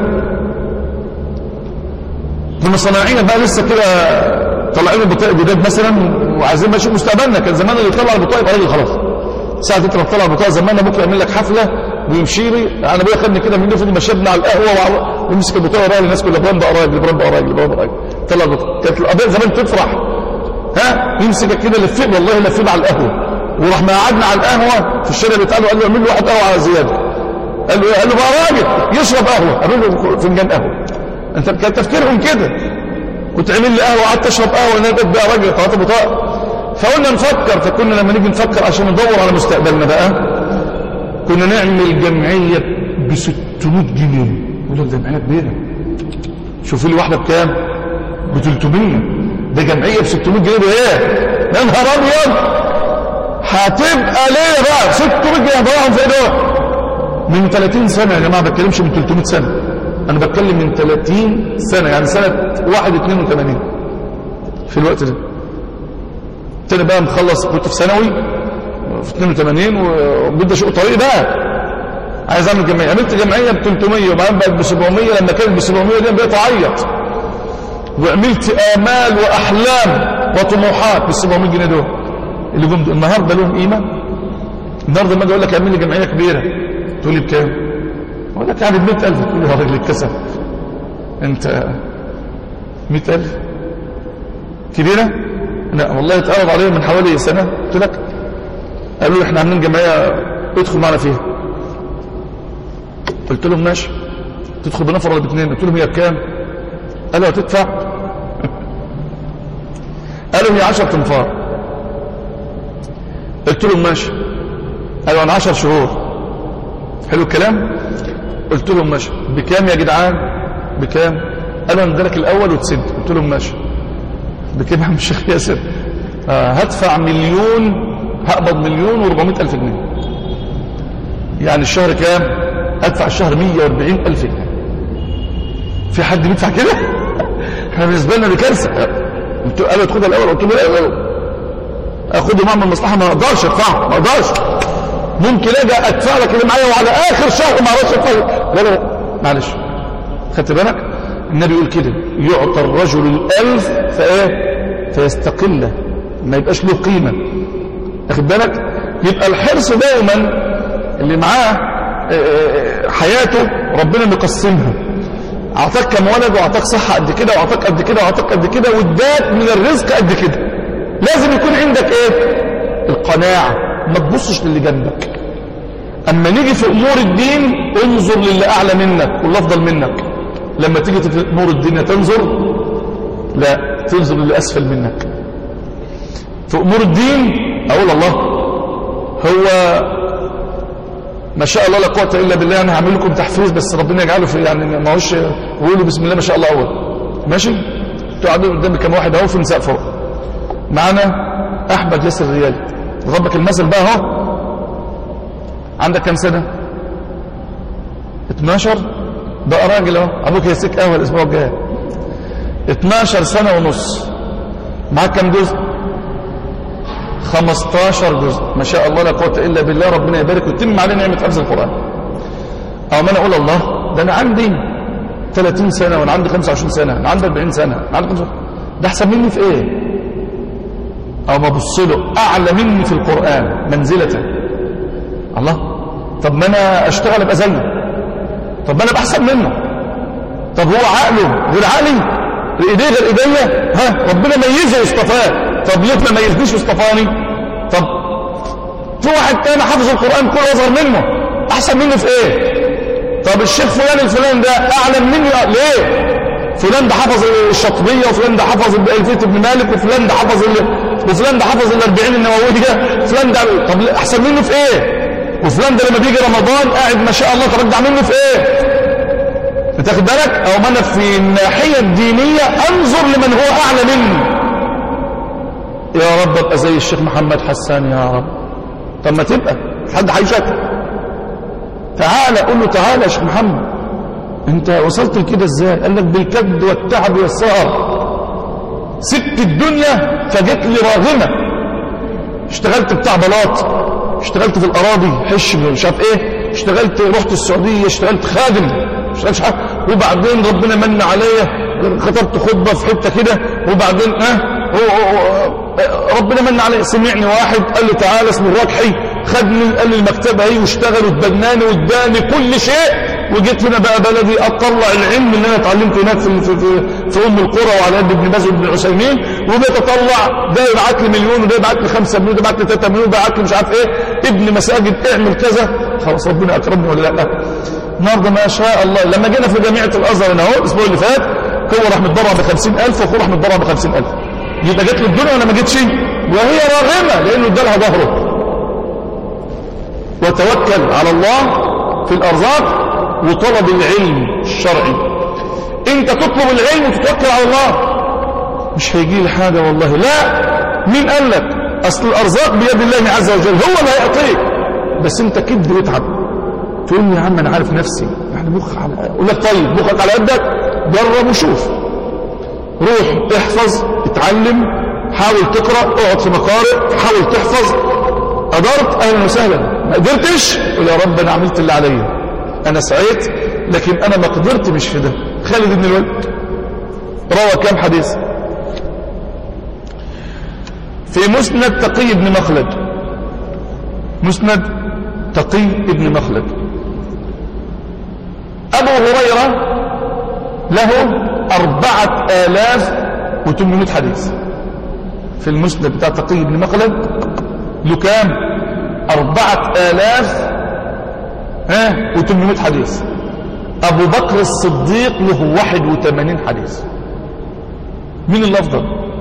كنا صناعين بقى لسه كده طالعين البطاقة جداد مثلا وعايزين ماشي مستقبلنا كان زمان اللي يطلع البطاقة يبقى راجل خلاص ساعة انت طلع بتوع زمان بكره يعمل لك حفله ويمشي لي انا ابويا خدني كده من فضل مشابنا على القهوه ويمسك البطاقه ورايا الناس كلها برام بقى راجل برام بقى راجل برام بقى راجل طلع البطاقه كانت القضيه زمان تفرح ها يمسكك كده لفين والله لفين على القهوه وراح ما قعدنا على القهوه في الشارع بتاعه قال له اعمل له واحد قهوه على زياده قال له قال له بقى راجل يشرب قهوه قالوا له فنجان قهوه انت كان تفكيرهم كده كنت عامل لي قهوه وقعدت اشرب قهوه انا بقى راجل طلعت بطاقه فقلنا نفكر فكنا لما نيجي نفكر عشان ندور على مستقبلنا بقى كنا نعمل جمعية ب 600 جنيه يقول لك جمعية كبيرة شوفوا لي واحدة بكام ب 300 ده جمعية ب 600 جنيه بايه يا نهار ابيض هتبقى ليه بقى 600 جنيه هضيعهم في ايه من 30 سنة يا جماعة ما بتكلمش من 300 سنة انا بتكلم من 30 سنة يعني سنة 1 82 في الوقت ده تاني بقى مخلص كنت في ثانوي في 82 وبدي اشق طريقي بقى عايز اعمل جمعيه عملت جمعيه ب 300 وبعدين بقت ب 700 لما كانت ب 700 دي بقيت اعيط وعملت امال واحلام وطموحات بال 700 جنيه دول اللي جم النهارده لهم قيمه النهارده لما اجي اقول لك اعمل لي جمعيه كبيره تقول لي بكام؟ اقول لك يعني ب 100000 تقول لي يا راجل اتكسف انت 100000 كبيره؟ لا والله اتعرض عليهم من حوالي سنة قلت لك قالوا لي احنا عاملين جمعية ادخل معنا فيها قلت لهم ماشي تدخل بنفر ولا باثنين قلت لهم هي بكام قالوا هتدفع قالوا هي 10 تنفار قلت لهم ماشي قالوا انا 10 شهور حلو الكلام قلت لهم ماشي بكام يا جدعان بكام قالوا انا ادالك الاول وتسد قلت لهم ماشي بكام يا عم الشيخ ياسر آه هدفع مليون هقبض مليون و400 الف جنيه يعني الشهر كام ادفع الشهر 140 الف جنيه في حد بيدفع كده احنا بالنسبه لنا دي كارثه قلت له قالوا تاخدها الاول قلت له الاول اخده معمل المصلحه ما اقدرش ادفعه ما اقدرش ممكن اجي ادفع لك اللي معايا وعلى اخر شهر ما اعرفش ادفع لا لا لا معلش خدت بالك النبي يقول كده يعطى الرجل الالف فايه فيستقله ما يبقاش له قيمه واخد بالك يبقى الحرص دايما اللي معاه حياته ربنا مقسمها اعطاك كم ولد واعطاك صحه قد كده واعطاك قد كده واعطاك قد كده واداك من الرزق قد كده لازم يكون عندك ايه القناعه ما تبصش للي جنبك اما نيجي في امور الدين انظر للي اعلى منك واللي افضل منك لما تيجي في امور الدنيا تنظر لا تنظر للي اسفل منك في امور الدين اقول الله هو ما شاء الله لا قوه الا بالله انا هعمل لكم تحفيز بس ربنا يجعله في يعني ما هوش قولوا بسم الله ما شاء الله اول ماشي انتوا قاعدين قدامي كام واحد اهو في نساء فوق معانا احمد ياسر الريالي ضربك المثل بقى اهو عندك كام سنه 12 ده راجل اهو ابوك هيسيك قهوه الاسبوع الجاي 12 سنه ونص معاك كام جزء 15 جزء ما شاء الله لا قوه الا بالله ربنا يبارك ويتم علينا نعمه حفظ القران او ما انا اقول الله ده انا عندي 30 سنه وانا عندي 25 سنه انا عندي 40 سنه انا عندي 25 ده احسن مني في ايه او ما ابص له اعلى مني في القران منزله الله طب ما انا اشتغل ابقى زيه طب ما انا ابقى احسن منه طب هو عقله غير عقلي ايديه غير ايديا ها ربنا ميزه واصطفاه طب ليه ما ميزنيش واصطفاني طب في واحد تاني حافظ القران كله اصغر منه احسن منه في ايه طب الشيخ فلان الفلان ده اعلم مني ليه فلان ده حفظ الشاطبيه وفلان ده حفظ الفيت ابن مالك وفلان ده حفظ وفلان ده حفظ الاربعين النوويه فلان ده طب احسن منه في ايه وفلان ده لما بيجي رمضان قاعد ما شاء الله ترجع منه في ايه انت واخد بالك او ما انا في الناحيه الدينيه انظر لمن هو اعلى مني يا رب ابقى زي الشيخ محمد حسان يا رب طب ما تبقى حد هيشك تعالى قول له تعالى يا شيخ محمد انت وصلت لكده ازاي قال لك بالكد والتعب والسهر سبت الدنيا فجت لي راغمه اشتغلت بتاع بلاط اشتغلت في الاراضي حش مش عارف ايه اشتغلت رحت السعوديه اشتغلت خادم اشتغلت حاجه وبعدين ربنا من عليا خطبت خطبه في حته كده وبعدين اه ربنا من علي سمعني واحد قال لي تعالى اسمه الركحي خدني قال لي المكتبه اهي واشتغل واتبناني واداني كل شيء وجيت هنا بقى بلدي اطلع العلم اللي انا اتعلمته هناك في في, في, في ام القرى وعلى يد ابن باز وابن عثيمين وبقيت اطلع ده يبعت لي مليون وده يبعت لي 5 مليون ده يبعت لي 3 مليون يبعت لي مش عارف ايه ابن مساجد اعمل كذا خلاص ربنا اكرمني ولا لا النهارده ما شاء الله لما جينا في جامعه الازهر هنا اهو الاسبوع اللي فات هو راح متبرع ب 50000 واخوه راح متبرع ب 50000 يبقى جت له الدنيا ولا ما جتش وهي راغمه لانه ادالها ظهره وتوكل على الله في الارزاق وطلب العلم الشرعي انت تطلب العلم وتتوكل على الله مش هيجي لي حاجه والله لا مين قال لك اصل الارزاق بيد الله عز وجل هو اللي هيعطيك بس انت كد واتعب تقول لي يا عم انا عارف نفسي يعني مخ على اقول لك طيب مخك على قدك جرب وشوف روح احفظ اتعلم حاول تقرا اقعد في مقارئ حاول تحفظ قدرت اهلا وسهلا ما قدرتش قول يا رب انا عملت اللي عليا انا سعيت لكن انا ما قدرت مش في ده خالد بن الوليد روى كام حديث في مسند تقي بن مخلد مسند تقي بن مخلد ابو هريره له أربعة آلاف وتمنمائة حديث في المسند بتاع تقي بن مخلد له كام أربعة آلاف ها وتمنمائة حديث أبو بكر الصديق له 81 حديث مين الأفضل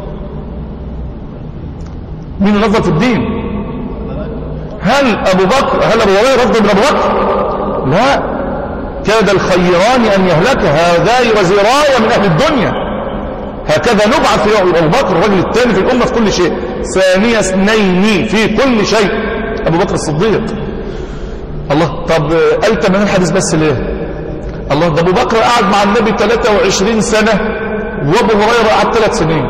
مين الأفضل في الدين هل أبو بكر هل أبو هريرة أفضل من أبو بكر لا كاد الخيران أن يهلك هذان وزرايا من أهل الدنيا هكذا نبعث يوم أبو بكر الرجل الثاني في الأمة في كل شيء ثاني اثنين في كل شيء أبو بكر الصديق الله طب قال 80 حديث بس ليه الله ده أبو بكر قعد مع النبي 23 سنة وأبو هريرة قعد 3 سنين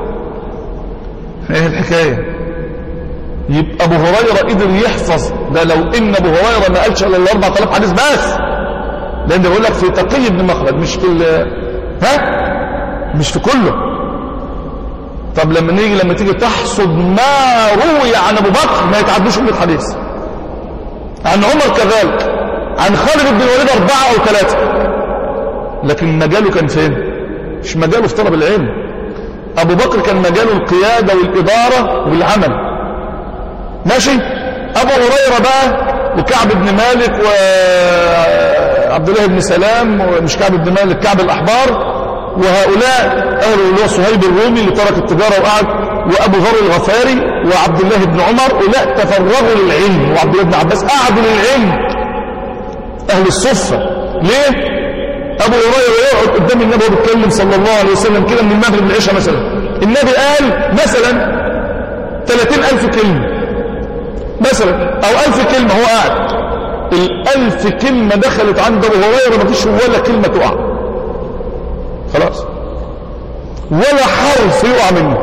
ايه الحكاية يبقى أبو هريرة قدر يحفظ ده لو إن أبو هريرة ما قالش إلا 4000 حديث بس لأن بيقول لك في تقي بن مخلد مش في ال- ها مش في كله طب لما نيجي لما تيجي تحصد ما روي عن ابو بكر ما يتعدوش 100 حديث عن عمر كذلك عن خالد بن الوليد أربعة أو ثلاثة لكن مجاله كان فين مش مجاله في طلب العلم أبو بكر كان مجاله القيادة والإدارة والعمل ماشي أبو هريرة بقى وكعب بن مالك وعبد الله بن سلام ومش كعب بن مالك كعب الأحبار وهؤلاء أهل اللي هو صهيب الرومي اللي ترك التجارة وقعد وأبو ذر الغفاري وعبد الله بن عمر أولاء تفرغوا للعلم وعبد الله بن عباس قعدوا للعلم أهل الصفة ليه؟ أبو هريرة يقعد قدام النبي وهو بيتكلم صلى الله عليه وسلم كده من المغرب للعشاء مثلا النبي قال مثلا 30000 كلمة مثلا أو 1000 كلمة هو قاعد الألف كلمة دخلت عند أبو هريرة ما فيش ولا كلمة تقع خلاص ولا حرف يقع منه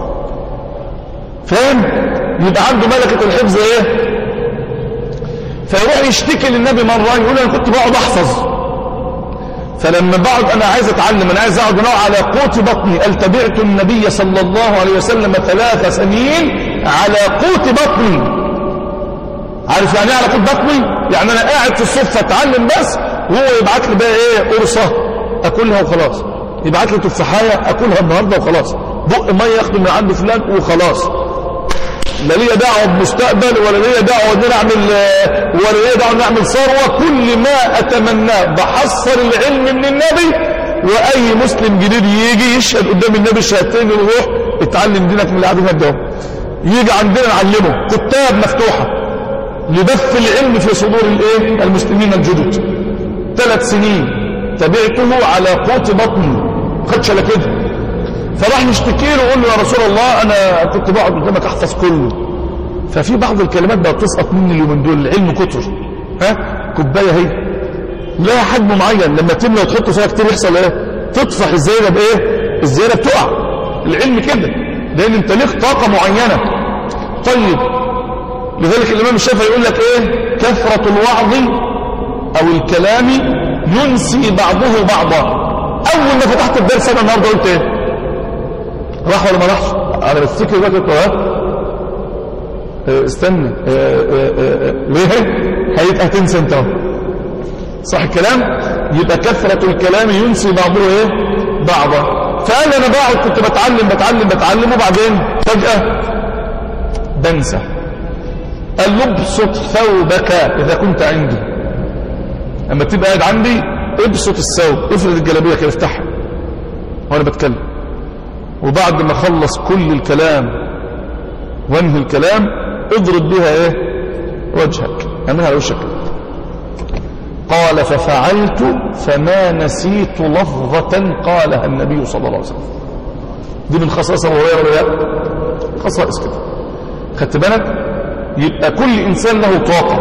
فاهم يبقى عنده ملكة الحفظ ايه فيروح يشتكي للنبي مرة يقول انا كنت بقعد احفظ فلما بقعد انا عايز اتعلم انا عايز اقعد انوع على قوت بطني قال تبعت النبي صلى الله عليه وسلم ثلاث سنين على قوت بطني عارف يعني ايه على قوت بطني يعني انا قاعد في الصف اتعلم بس وهو يبعت لي بقى ايه قرصه اكلها وخلاص يبعت لي تفاحيه اكلها النهارده وخلاص بق ميه ياخده من عند فلان وخلاص لا ليا دعوه بمستقبل ولا ليا دعوه ان انا اعمل ولا ليا دعوه ان اعمل ثروه كل ما اتمناه بحصل العلم من النبي واي مسلم جديد يجي يشهد قدام النبي الشهادتين ويروح اتعلم دينك من اللي قاعدين هنا يجي عندنا نعلمه كتاب مفتوحه لبث العلم في صدور الايه المسلمين الجدد ثلاث سنين تبعته على قوت بطني خدش على كده فراح نشتكي له وقول له يا رسول الله انا كنت بقعد قدامك احفظ كله ففي بعض الكلمات بقت تسقط مني اليومين دول العلم كتر ها كوبايه هي لها حجم معين لما تملى وتحط فيها كتير يحصل ايه تطفح الزياده بايه الزياده بتقع العلم كده لان انت ليك طاقه معينه طيب لذلك الامام الشافعي يقول لك ايه كثره الوعظ او الكلام ينسي بعضه بعضا اول ما فتحت الدرس انا النهارده قلت ايه راح ولا ما راحش انا بفتكر دلوقتي قلت اه استنى اه اه اه ليه هيبقى هتنسى انت اهو صح الكلام يبقى كثرة الكلام ينسي بعضه ايه بعضا فقال انا بقعد كنت بتعلم بتعلم بتعلم وبعدين فجأة بنسى قال له ابسط ثوبك اذا كنت عندي اما تبقى قاعد عندي ابسط الثوب افرد الجلابيه كده افتحها وانا بتكلم وبعد ما خلص كل الكلام وانهي الكلام اضرب بها ايه وجهك اعملها على وشك قال ففعلت فما نسيت لفظة قالها النبي صلى الله عليه وسلم دي من خصائص ابو هريره ولا لا خصائص كده خدت بالك يبقى كل انسان له طاقه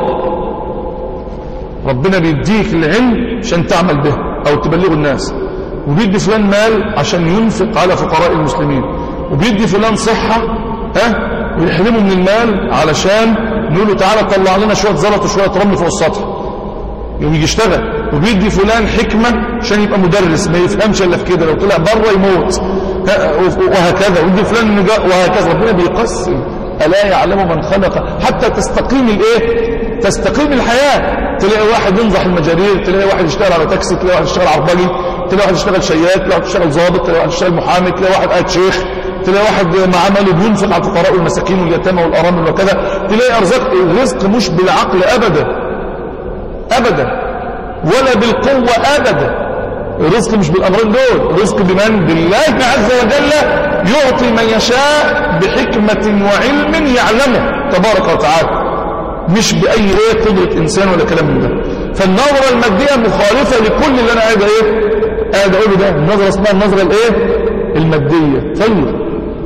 ربنا بيديك العلم عشان تعمل به او تبلغه الناس وبيدي فلان مال عشان ينفق على فقراء المسلمين وبيدي فلان صحة ها ويحرمه من المال علشان نقول له تعالى طلع لنا شوية زلط وشوية رمل فوق السطح يقوم يجي يشتغل وبيدي فلان حكمة عشان يبقى مدرس ما يفهمش الا في كده لو طلع بره يموت وهكذا ويدي فلان وهكذا ربنا بيقسم ألا يعلم من خلق حتى تستقيم الايه تستقيم الحياة تلاقي واحد ينضح المجارير تلاقي واحد يشتغل على تاكسي تلاقي واحد يشتغل عربجي تلاقي واحد يشتغل شيات تلاقي واحد يشتغل ضابط تلاقي واحد يشتغل محامي تلاقي واحد قاعد شيخ تلاقي واحد مع عمله بينفق على الفقراء والمساكين واليتامى والارامل وكذا تلاقي ارزاق الرزق مش بالعقل ابدا ابدا ولا بالقوة أبدا الرزق مش بالأمرين دول الرزق بمن بالله عز وجل يعطي من يشاء بحكمة وعلم يعلمه تبارك وتعالى مش بأي ايه قدرة إنسان ولا كلام من ده فالنظرة المادية مخالفة لكل اللي أنا قاعد ايه قاعد أقوله ده النظرة اسمها النظرة الايه المادية طيب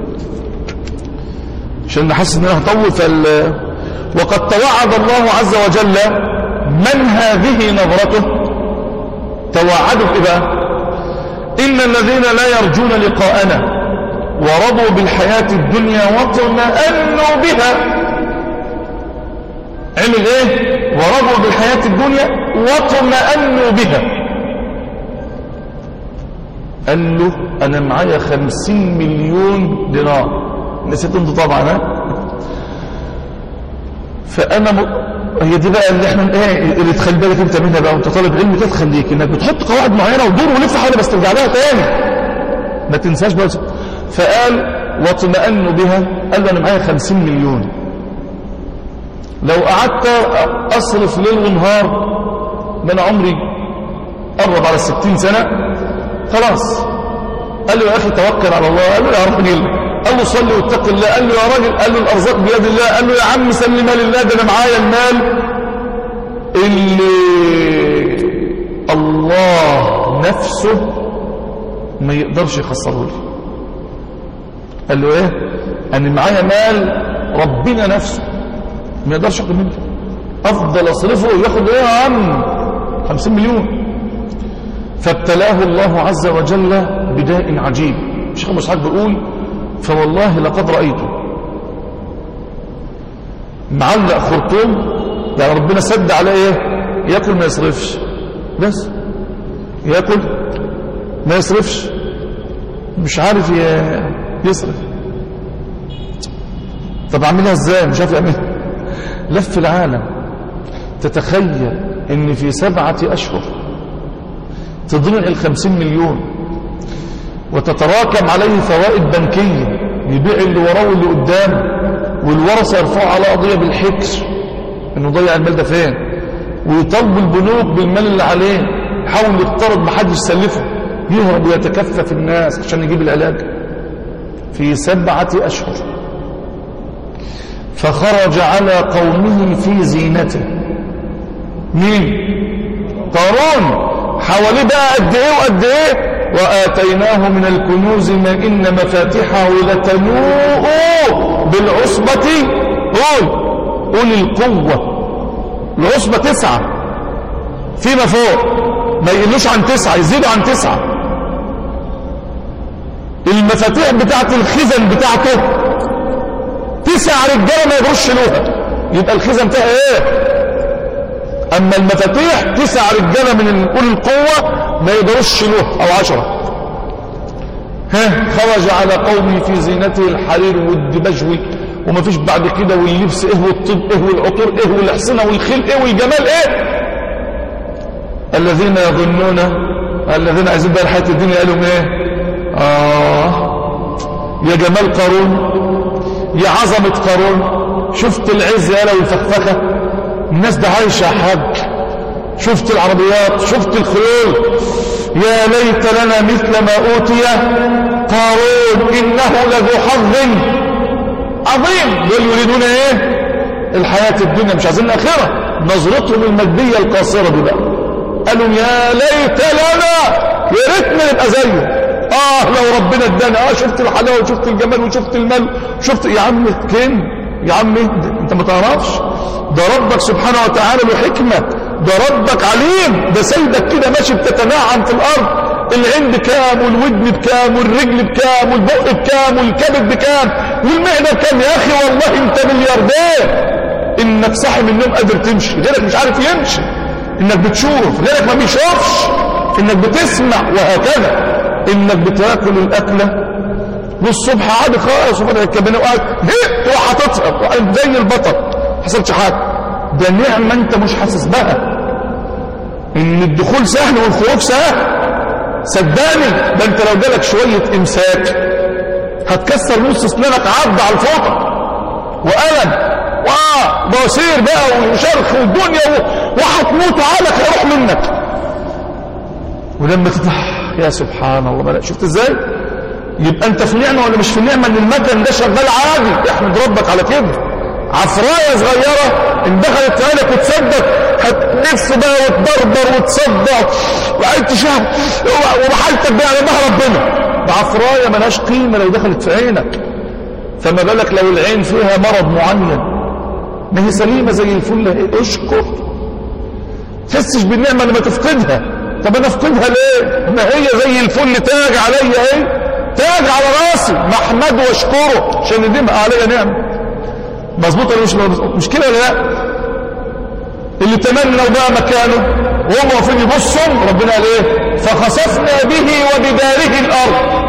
عشان نحس ان انا هطول فال وقد توعد الله عز وجل من هذه نظرته توعدوا بإيه إن الذين لا يرجون لقاءنا ورضوا بالحياة الدنيا واطمأنوا بها عمل ايه ورضوا بالحياة الدنيا واطمأنوا بها قال له انا معايا خمسين مليون دينار نسيت انت طبعا ها فانا م... هي دي بقى اللي احنا ايه اللي تخلي بالك انت منها بقى وانت طالب علم كده تخليك انك بتحط قواعد معينه ودور ولف حوالي بس ترجع لها تاني ما تنساش بقى فقال واطمأنوا بها قال له انا معايا خمسين مليون لو قعدت أصرف ليل ونهار من عمري قرب على الستين سنة خلاص قال له يا أخي توكل على الله قال له يا راجل قال له صلي واتق الله قال له يا راجل قال له الأرزاق بيد الله قال له يا عم سلمها لله ده أنا معايا المال اللي الله نفسه ما يقدرش يخسره لي قال له ايه انا معايا مال ربنا نفسه ما يقدرش ياخد منه افضل اصرفه وياخد ايه يا عم 50 مليون فابتلاه الله عز وجل بداء عجيب الشيخ ابو اسحاق بيقول فوالله لقد رايته معلق خرطوم يعني ربنا سد عليه ايه ياكل ما يصرفش بس ياكل ما يصرفش مش عارف يصرف طب اعملها ازاي مش عارف يعملها لف العالم تتخيل ان في سبعة اشهر تضيع الخمسين مليون وتتراكم عليه فوائد بنكية يبيع اللي وراه واللي قدامه والورثة يرفعوا على قضية بالحكر انه ضيع المال ده فين ويطالبوا البنوك بالمال اللي عليه يحاول يقترض محدش يسلفه يهرب ويتكفف الناس عشان يجيب العلاج في سبعة أشهر فخرج على قومه في زينته مين قارون حواليه بقى قد ايه وقد ايه وآتيناه من الكنوز ما إن مفاتحه لتنوء بالعصبة قول أولي القوة العصبة تسعة فيما فوق ما يقلوش عن تسعة يزيدوا عن تسعة المفاتيح بتاعت الخزن بتاعته تسع رجاله ما يقدروش يشيلوها يبقى الخزن فيها ايه اما المفاتيح تسع رجاله من اولي القوه ما يقدروش يشيلوها او عشره ها خرج على قومه في زينته الحرير والدبجوي وما فيش بعد كده واللبس ايه والطب ايه والعطور ايه والحصنه والخيل ايه والجمال ايه الذين يظنون الذين عايزين بقى الحياه الدنيا قالوا ايه اه يا جمال قارون يا عظمة قارون شفت العز يالا والفخفخة الناس ده عايشة يا حاج شفت العربيات شفت الخيول يا ليت لنا مثل ما أوتي قارون إنه لذو حظ عظيم دول يريدون ايه الحياة الدنيا مش عايزين الآخرة نظرتهم المادية القاصرة دي بقى قالوا يا ليت لنا يا ريتنا نبقى زيه اه لو ربنا ادانا اه شفت الحلاوه وشفت الجمال وشفت المال شفت يا عم كن يا عم انت ما تعرفش ده ربك سبحانه وتعالى له حكمه ده ربك عليم ده سيدك كده ماشي بتتناعم في الارض العين بكام والودن بكام والرجل بكام والبق بكام والكبد بكام والمعده بكام يا اخي والله انت ملياردير انك صاحي من النوم قادر تمشي غيرك مش عارف يمشي انك بتشوف غيرك ما بيشوفش انك بتسمع وهكذا انك بتاكل الاكله والصبح عادي خالص وفتح الكابينه وقاعد هيت وحاططها وقاعد زي البطل حصلش حاجه ده نعمه انت مش حاسس بها ان الدخول سهل والخروج سهل صدقني ده انت لو جالك شويه امساك هتكسر نص اسنانك عض على الفوطه وقلم وبواسير بقى وشرخ والدنيا وهتموت عقلك هيروح منك ولما تفتح يا سبحان الله بلا شفت ازاي يبقى انت في نعمه ولا مش في نعمه ان المكن ده شغال عادي احمد ربك على كده عفرايه صغيره ان دخلت عينك وتصدق هتنفس بقى وتبربر وتصدع وعايز تشهد وحالتك بقى على ظهر ربنا ده عفرايه ملهاش قيمه لو دخلت في عينك فما بالك لو العين فيها مرض معين ما هي سليمه زي الفل اهي اشكر تحسش بالنعمه لما تفقدها طب انا افقدها ليه ما هي زي الفل تاج عليا اهي تاج على راسي محمد واشكره عشان نديمها عليا نعمه مظبوط ولا مش مظبوط مش كده ولا لا اللي تمنوا بقى مكانه وهم واقفين يبصوا ربنا قال ايه فخسفنا به وبداره الارض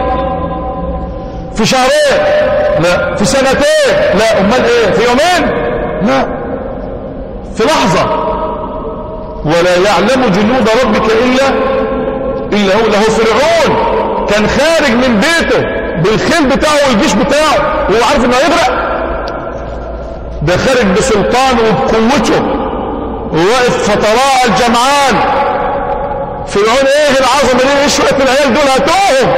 في شهرين لا في سنتين لا امال ايه في يومين لا في لحظه ولا يعلم جنود ربك الا الا هو له فرعون كان خارج من بيته بالخيل بتاعه والجيش بتاعه وهو عارف انه هيغرق ده خارج بسلطانه وبقوته وواقف فتراء الجمعان فرعون ايه العظمه دي ايه شويه العيال دول هاتوهم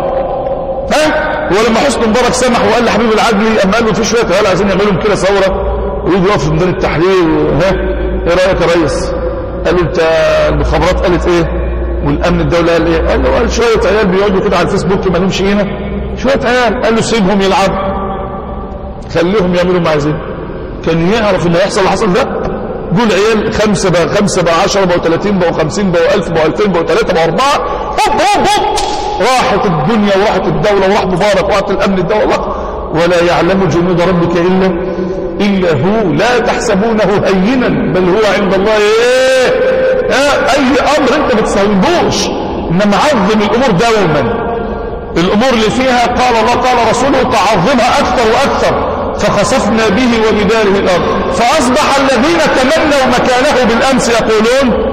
ها ولما حسن مبارك سمح وقال لحبيب العدلي اما قال له في شويه عيال عايزين يعملوا كده ثوره ويجوا يقفوا في ميدان التحرير ها ايه رايك يا ريس قال له انت المخابرات قالت ايه والامن الدولي قال ايه قال له قال شويه عيال بيقعدوا كده على الفيسبوك ما لهمش قيمه شويه عيال قال له سيبهم يلعبوا خليهم يعملوا ما عايزين كان يعرف ان هيحصل اللي حصل ده دول عيال خمسة بقى خمسة بقى 10 بقوا 30 بقوا 50 بقوا 1000 بقوا 2000 بقوا 3 بقوا 4 هوب هوب هوب راحت الدنيا وراحت الدولة وراح مبارك وراحت الأمن الدولة ولا يعلم جنود ربك إلا إلا هو لا تحسبونه هينا بل هو عند الله إيه آه أي أمر أنت بتسويهوش إنما عظم الأمور دوما الأمور اللي فيها قال الله قال رسوله تعظمها أكثر وأكثر فخسفنا به وبداره الأرض فأصبح الذين تمنوا مكانه بالأمس يقولون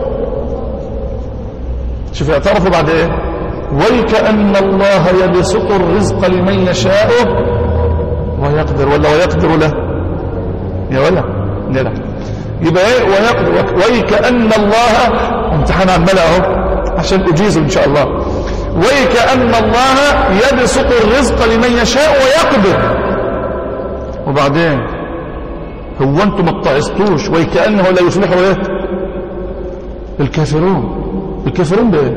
شوف اعترفوا بعد ايه ويكأن الله يبسط الرزق لمن يشاء ويقدر ولا ويقدر له يا ولا لا لا يبقى ايه ويقدر ويكأن الله امتحان عمال اهو عشان اجيزه ان شاء الله ويكأن الله يبسط الرزق لمن يشاء ويقدر وبعدين هو انتم ما اتعظتوش وكأنه لا يفلح ايه الكافرون الكافرون بايه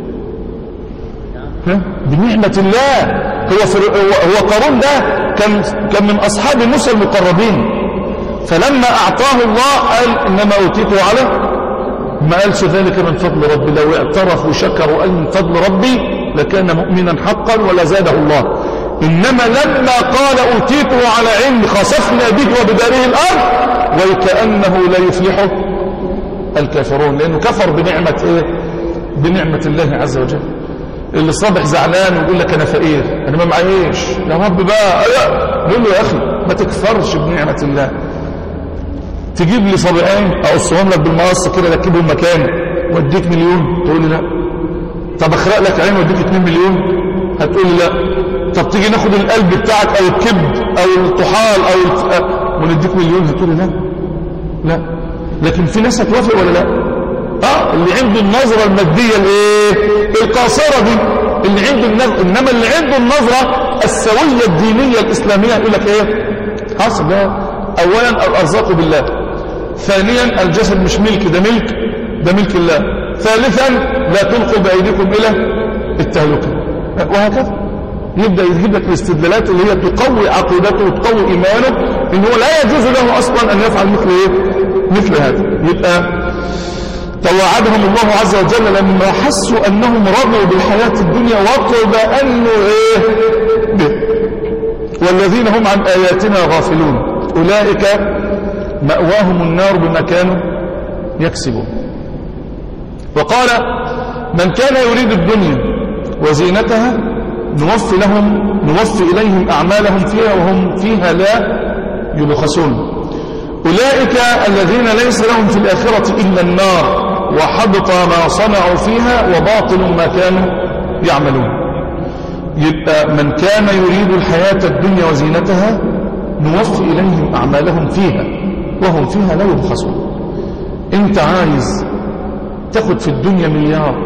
ها؟ بنعمة الله هو فر... هو, هو قارون ده كان كان من اصحاب موسى المقربين فلما اعطاه الله قال انما اوتيته على ما قالش ذلك من فضل ربي لو اعترف وشكر وقال من فضل ربي لكان مؤمنا حقا ولا زاده الله إنما لما قال أوتيته على علم خسفنا به وبداره الأرض وكأنه لا يفلح الكافرون لأنه كفر بنعمة إيه بنعمة الله عز وجل اللي صابح زعلان ويقول لك أنا فقير أنا ما معيش يا رب بقى يقول له يا أخي ما تكفرش بنعمة الله تجيب لي صابعين أقصهم لك بالمقص كده ركبهم مكاني واديك مليون تقول لي لا طب اخرق لك عين واديك 2 مليون هتقول لي لا طب تيجي ناخد القلب بتاعك او الكبد او الطحال او الت... ونديك مليون هتقول لي لا لا لكن في ناس هتوافق ولا لا اه اللي عنده النظرة المادية الايه القاصرة دي اللي عنده النظرة انما اللي عنده النظرة السوية الدينية الاسلامية يقول لك ايه حصل ده اولا الارزاق بالله ثانيا الجسد مش ملك ده ملك ده ملك الله ثالثا لا تلقوا بايديكم الى التهلكه وهكذا يبدا يجيب لك الاستدلالات اللي هي تقوي عقيدته وتقوي ايمانه ان هو لا يجوز له اصلا ان يفعل مثل ايه مثل هذا يبقى توعدهم الله عز وجل لما حسوا انهم رضوا بالحياه الدنيا واطمأنوا ايه به والذين هم عن اياتنا غافلون اولئك مأواهم النار بما كانوا يكسبون وقال من كان يريد الدنيا وزينتها نوفي لهم نوفي إليهم أعمالهم فيها وهم فيها لا يبخسون أولئك الذين ليس لهم في الآخرة إلا النار وحبط ما صنعوا فيها وباطل ما كانوا يعملون يبقى من كان يريد الحياة الدنيا وزينتها نوفي إليهم أعمالهم فيها وهم فيها لا يبخسون انت عايز تاخد في الدنيا مليار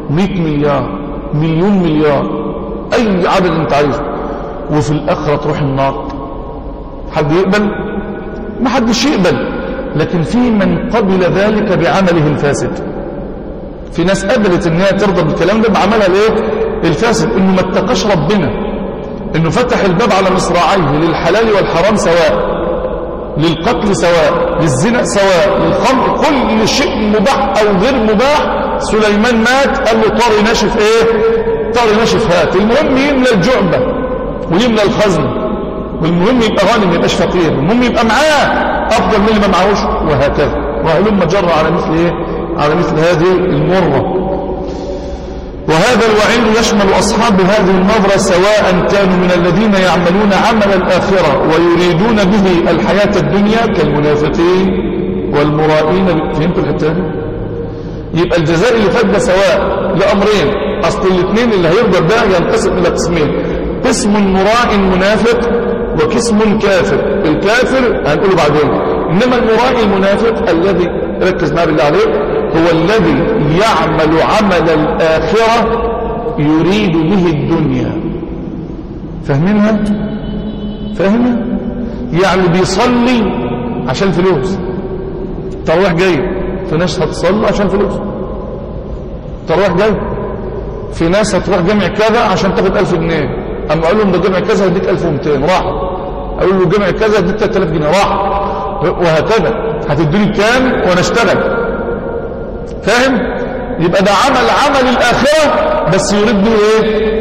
100 مليار مليون مليار اي عدد انت عايزه وفي الاخره تروح النار حد يقبل ما حدش يقبل لكن في من قبل ذلك بعمله الفاسد في ناس قبلت ان هي ترضى بالكلام ده بعملها الايه الفاسد انه ما اتقاش ربنا انه فتح الباب على مصراعيه للحلال والحرام سواء للقتل سواء للزنا سواء للخمر كل شيء مباح او غير مباح سليمان مات قال له طاري ناشف ايه طاري ناشف هات المهم يملى الجعبه ويملى الخزن والمهم يبقى غني ما يبقاش فقير المهم يبقى معاه افضل من اللي ما معهوش وهكذا وهلم جرى على مثل ايه على مثل هذه المره وهذا الوعيد يشمل أصحاب هذه النظرة سواء كانوا من الذين يعملون عمل الآخرة ويريدون به الحياة الدنيا كالمنافقين والمرائين فهمتوا الحتة دي؟ يبقى الجزاء اللي فات ده سواء لأمرين أصل الاثنين اللي هيرضى ده ينقسم إلى قسمين قسم مراء منافق وقسم كافر الكافر هنقوله بعدين إنما المراء المنافق الذي ركز معي بالله عليك هو الذي يعمل عمل الآخرة يريد به الدنيا فاهمينها فاهمها يعني بيصلي عشان فلوس تروح جاي في ناس هتصلي عشان فلوس تروح جاي في ناس هتروح جامع كذا عشان تاخد 1000 جنيه اما اقول لهم ده جامع كذا هديك 1200 راح اقول له جامع كذا هديك 3000 جنيه راح وهكذا هتدوني كام وانا اشتغل فاهم يبقى ده عمل عمل الآخرة بس يريد به ايه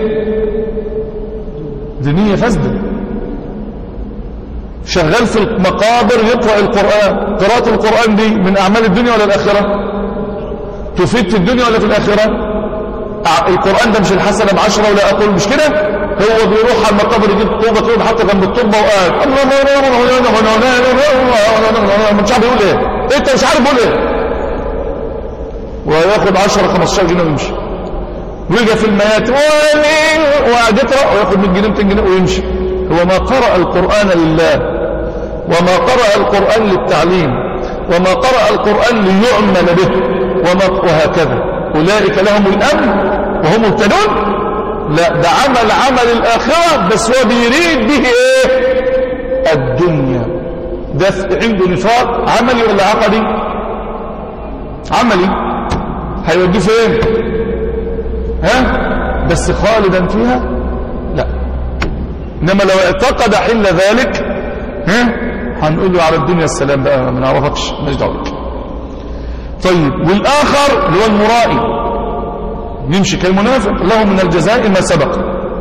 دينية فاسدة شغال في المقابر يقرأ القرآن قراءة القرآن دي من أعمال الدنيا ولا الآخرة تفيد في الدنيا ولا في الآخرة القرآن ده مش الحسنة بعشرة ولا أقول مش كده هو بيروح على المقابر يجيب طوبة كده حتى جنب التربة وقال مش عارف يقول ايه انت مش عارف يقول ايه وياخد 10 15 جنيه ويمشي ويجي في الميات وقعد يقرا وياخد 100 جنيه 200 جنيه ويمشي هو ما قرأ القرآن لله وما قرأ القرآن للتعليم وما قرأ القرآن ليعمل به وما وهكذا أولئك لهم الأمن وهم مهتدون لا ده عمل عمل الآخرة بس هو بيريد به إيه الدنيا ده عنده نفاق عملي ولا عقدي عملي هيوديه فين ها بس خالدا فيها لا انما لو اعتقد حل ذلك ها هنقول له على الدنيا السلام بقى ما نعرفكش ماليش دعوه طيب والاخر اللي هو المرائي يمشي كالمنافق له من الجزاء ما سبق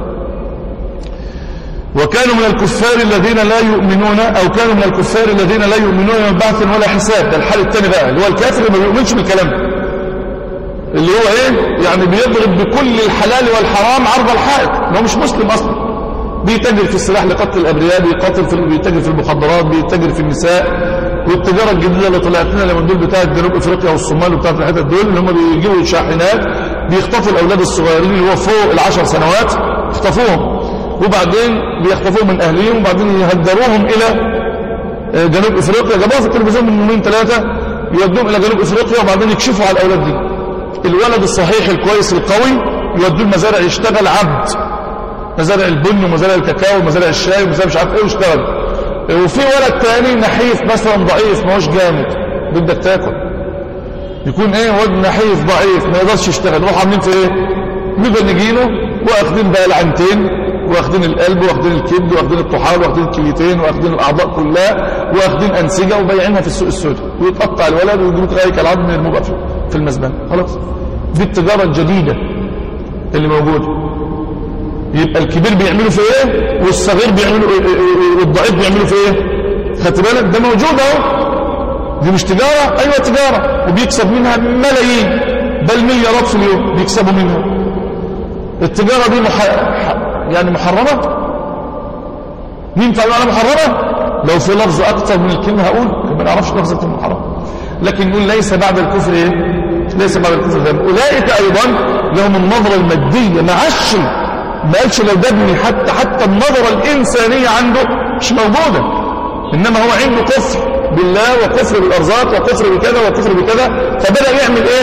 وكانوا من الكفار الذين لا يؤمنون او كانوا من الكفار الذين لا يؤمنون يوم بعث ولا حساب ده الحال الثاني بقى اللي هو الكافر اللي ما بيؤمنش بالكلام ده اللي هو ايه يعني بيضرب بكل الحلال والحرام عرض الحائط هو مش مسلم اصلا بيتاجر في السلاح لقتل الابرياء بيقاتل في بيتاجر في المخدرات بيتاجر في النساء والتجاره الجديده اللي طلعت لنا لما دول بتاعت جنوب افريقيا والصومال وبتاعت الحتت دول اللي هم بيجيبوا شاحنات بيخطفوا الاولاد الصغيرين اللي هو فوق العشر سنوات يخطفوهم وبعدين بيخطفوهم من اهليهم وبعدين يهدروهم الى جنوب افريقيا جابوها في التلفزيون من يومين ثلاثه يودوهم الى جنوب افريقيا وبعدين يكشفوا على الاولاد دي الولد الصحيح الكويس القوي يودوه المزارع يشتغل عبد مزارع البن ومزارع الكاكاو ومزارع الشاي ومزارع مش عارف ايه ويشتغل وفي ولد تاني نحيف مثلا ضعيف ما هوش جامد بدك تاكل يكون ايه ولد نحيف ضعيف ما يقدرش يشتغل نروح عاملين في ايه مبنجينه واخدين بقى العينتين واخدين القلب واخدين الكبد واخدين الطحال واخدين الكليتين واخدين الاعضاء كلها واخدين انسجه وبايعينها في السوق السوداء ويتقطع الولد ويجيبوا غايه كالعظم يرموه بقى في المزبله خلاص دي التجاره الجديده اللي موجوده يبقى الكبير بيعملوا في ايه والصغير بيعملوا والضعيف بيعملوا في ايه خدت بالك ده موجود اهو دي مش تجاره ايوه تجاره وبيكسب منها ملايين بل مليارات في اليوم بيكسبوا منها التجاره دي مح... يعني محرمه مين قال انا محرمه لو في لفظ اكتر من الكلمه هقول ما نعرفش لفظه المحرم لكن نقول ليس بعد الكفر ايه ليس بعد الكفر ذنب اولئك ايضا لهم النظره الماديه ما عادش ما قالش لو دبني حتى حتى النظره الانسانيه عنده مش موجوده انما هو عنده كفر بالله وكفر بالارزاق وكفر بكذا وكفر بكذا فبدا يعمل ايه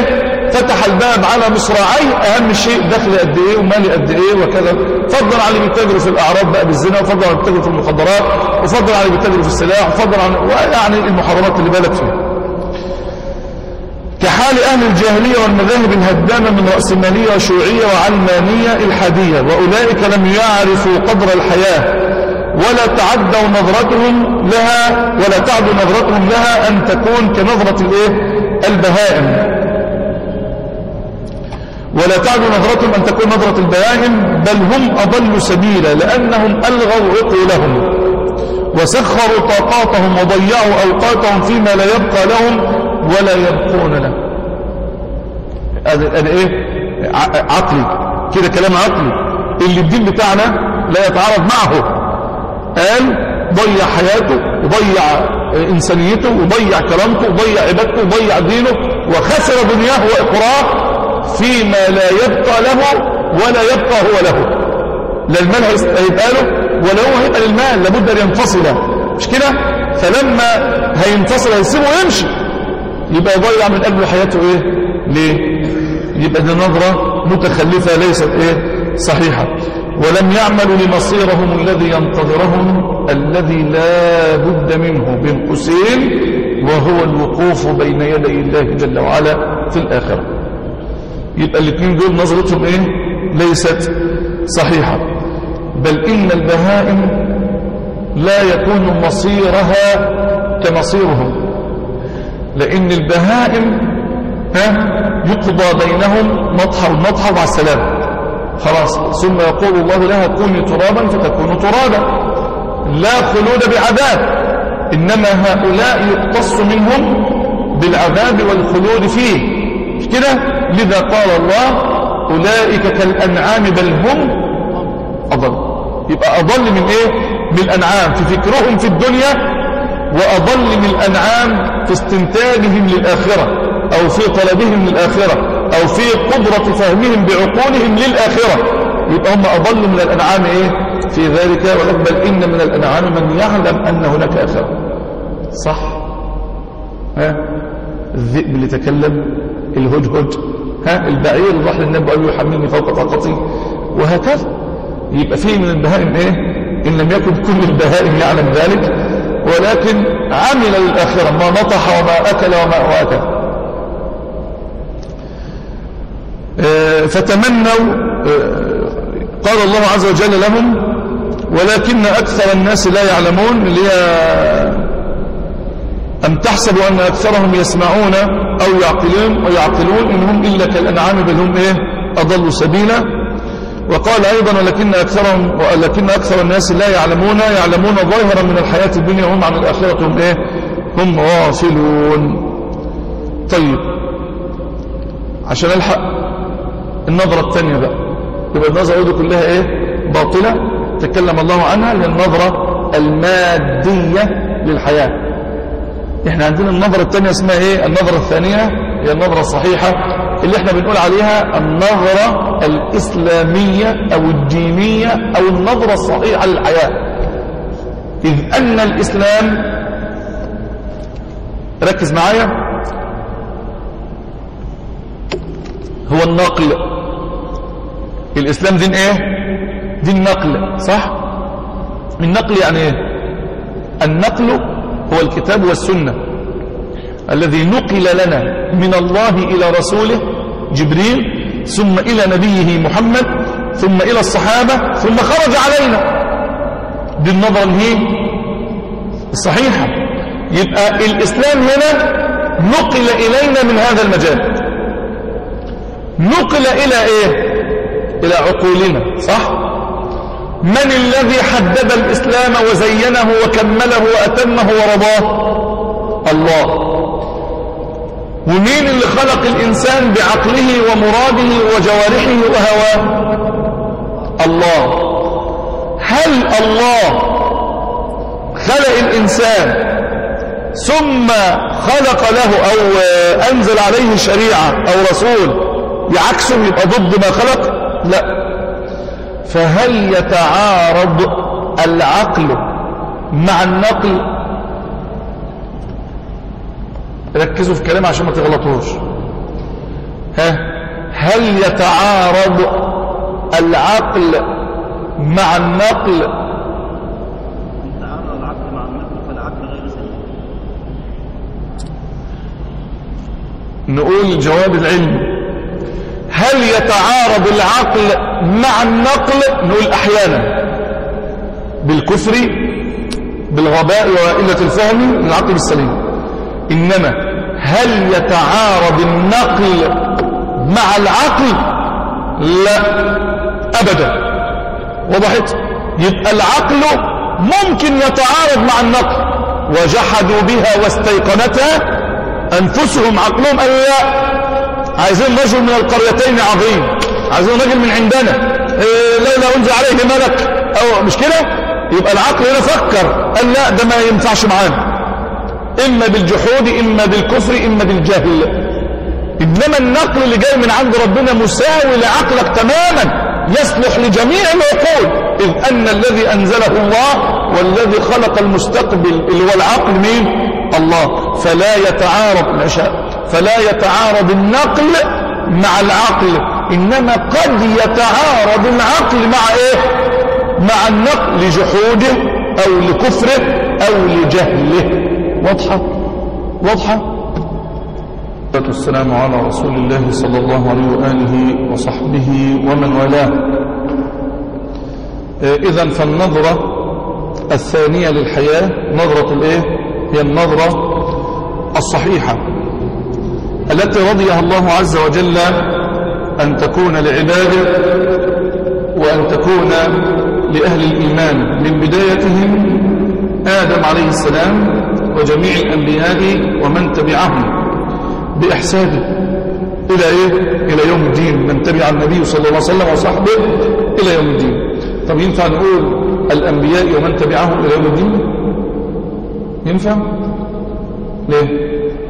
فتح الباب على مصراعيه اهم شيء دخل قد ايه ومالي قد ايه وكذا فضل على اللي بيتاجروا في الاعراض بقى بالزنا وفضل على اللي بيتاجروا في المخدرات وفضل على اللي بيتاجروا في السلاح وفضل على يعني المحرمات اللي بالك فيها كحال أهل الجاهلية والمذاهب الهدامة من رأسمالية وشيوعية وعلمانية الحادية وأولئك لم يعرفوا قدر الحياة ولا تعدوا نظرتهم لها ولا تعدوا نظرتهم لها أن تكون كنظرة الإيه؟ البهائم ولا تعدوا نظرتهم أن تكون نظرة البهائم بل هم أضلوا سبيلا لأنهم ألغوا عقولهم وسخروا طاقاتهم وضيعوا أوقاتهم فيما لا يبقى لهم ولا يبقون له هذا ايه عقلي كده كلام عقلي اللي الدين بتاعنا لا يتعارض معه قال ضيع حياته وضيع إنسانيته وضيع كرامته وضيع عبادته وضيع دينه وخسر دنياه وإقراه فيما لا يبقى له ولا يبقى هو له لا المال هيبقى له ولا هو هيبقى للمال لابد أن ينفصل مش كده فلما هينفصل هيسيبه ويمشي يبقى يضيع من قلبه حياته ايه ليه يبقى دي نظرة متخلفة ليست ايه صحيحة ولم يعملوا لمصيرهم الذي ينتظرهم الذي لا بد منه بين قوسين وهو الوقوف بين يدي الله جل وعلا في الآخرة يبقى الاثنين دول نظرتهم ايه ليست صحيحة بل إن البهائم لا يكون مصيرها كمصيرهم لأن البهائم ها يقضى بينهم مطحر مطحر مع السلام خلاص ثم يقول الله لها كوني ترابا فتكون ترابا لا خلود بعذاب إنما هؤلاء يقتص منهم بالعذاب والخلود فيه مش كده لذا قال الله أولئك كالأنعام بل هم أضل يبقى أضل من إيه من الأنعام في فكرهم في الدنيا وأضل من الأنعام في استنتاجهم للآخرة أو في طلبهم للآخرة أو في قدرة فهمهم بعقولهم للآخرة يبقى هم أضل من الأنعام إيه في ذلك بل إن من الأنعام من يعلم أن هناك آخرة صح ها الذئب اللي تكلم الهدهد ها البعير اللي راح للنبي وقال له يحملني فوق طاقتي وهكذا يبقى فيه من البهائم ايه ان لم يكن كل البهائم يعلم ذلك ولكن عمل للآخرة ما نطح وما أكل وما وأكل فتمنوا قال الله عز وجل لهم ولكن أكثر الناس لا يعلمون اللي أم تحسبوا أن أكثرهم يسمعون أو يعقلون ويعقلون إنهم إلا كالأنعام بل هم إيه أضلوا سبيلا وقال أيضا ولكن أكثرهم ولكن أكثر الناس لا يعلمون يعلمون ظاهرا من الحياة الدنيا هم عن الآخرة هم إيه هم غافلون طيب عشان الحق النظرة الثانية بقى يبقى النظرة دي كلها إيه باطلة تكلم الله عنها للنظرة المادية للحياة احنا عندنا النظرة الثانية اسمها ايه النظرة الثانية هي النظرة الصحيحة اللي احنا بنقول عليها النظرة الإسلامية أو الدينية أو النظرة الصحيحة للحياة إذ أن الإسلام ركز معايا هو النقل الإسلام دين ايه دين نقل صح النقل يعني ايه النقل هو الكتاب والسنة الذي نقل لنا من الله إلى رسوله جبريل ثم إلى نبيه محمد ثم إلى الصحابة ثم خرج علينا دي النظرة هي الصحيحة يبقى الإسلام هنا نقل إلينا من هذا المجال نقل إلى إيه إلى عقولنا صح من الذي حدد الإسلام وزينه وكمله وأتمه ورضاه الله ومين اللي خلق الإنسان بعقله ومراده وجوارحه وهواه الله هل الله خلق الإنسان ثم خلق له أو أنزل عليه شريعة أو رسول يعكسه يبقى ضد ما خلق لا فهل يتعارض العقل مع النقل ركزوا في كلام عشان ما تغلطوش ها هل يتعارض العقل مع النقل إن تعارض العقل مع النقل فالعقل غير سليم نقول جواب العلم هل يتعارض العقل مع النقل نقول احيانا بالكفر بالغباء وقلة الفهم العقل بالسليم انما هل يتعارض النقل مع العقل لا ابدا وضحت يبقى العقل ممكن يتعارض مع النقل وجحدوا بها واستيقنتها انفسهم عقلهم قال لا عايزين رجل من القريتين عظيم عايزين رجل من عندنا إيه لولا انزل عليه ملك او مش كده يبقى العقل هنا فكر قال لا ده ما ينفعش معانا اما بالجحود اما بالكفر اما بالجهل انما النقل اللي جاي من عند ربنا مساوي لعقلك تماما يصلح لجميع العقول اذ ان الذي انزله الله والذي خلق المستقبل اللي هو العقل مين الله فلا يتعارض العشاء فلا يتعارض النقل مع العقل انما قد يتعارض العقل مع ايه مع النقل لجحوده او لكفره او لجهله واضحه واضحه والصلاة والسلام على رسول الله صلى الله عليه وآله وصحبه ومن والاه إذا فالنظرة الثانية للحياة نظرة الإيه؟ هي النظرة الصحيحة التي رضيها الله عز وجل أن تكون لعباده وأن تكون لأهل الإيمان من بدايتهم آدم عليه السلام وجميع الأنبياء ومن تبعهم بإحسانه إلى إيه؟ إلى يوم الدين من تبع النبي صلى الله عليه وسلم وصحبه إلى يوم الدين طب ينفع نقول الأنبياء ومن تبعهم إلى يوم الدين ينفع ليه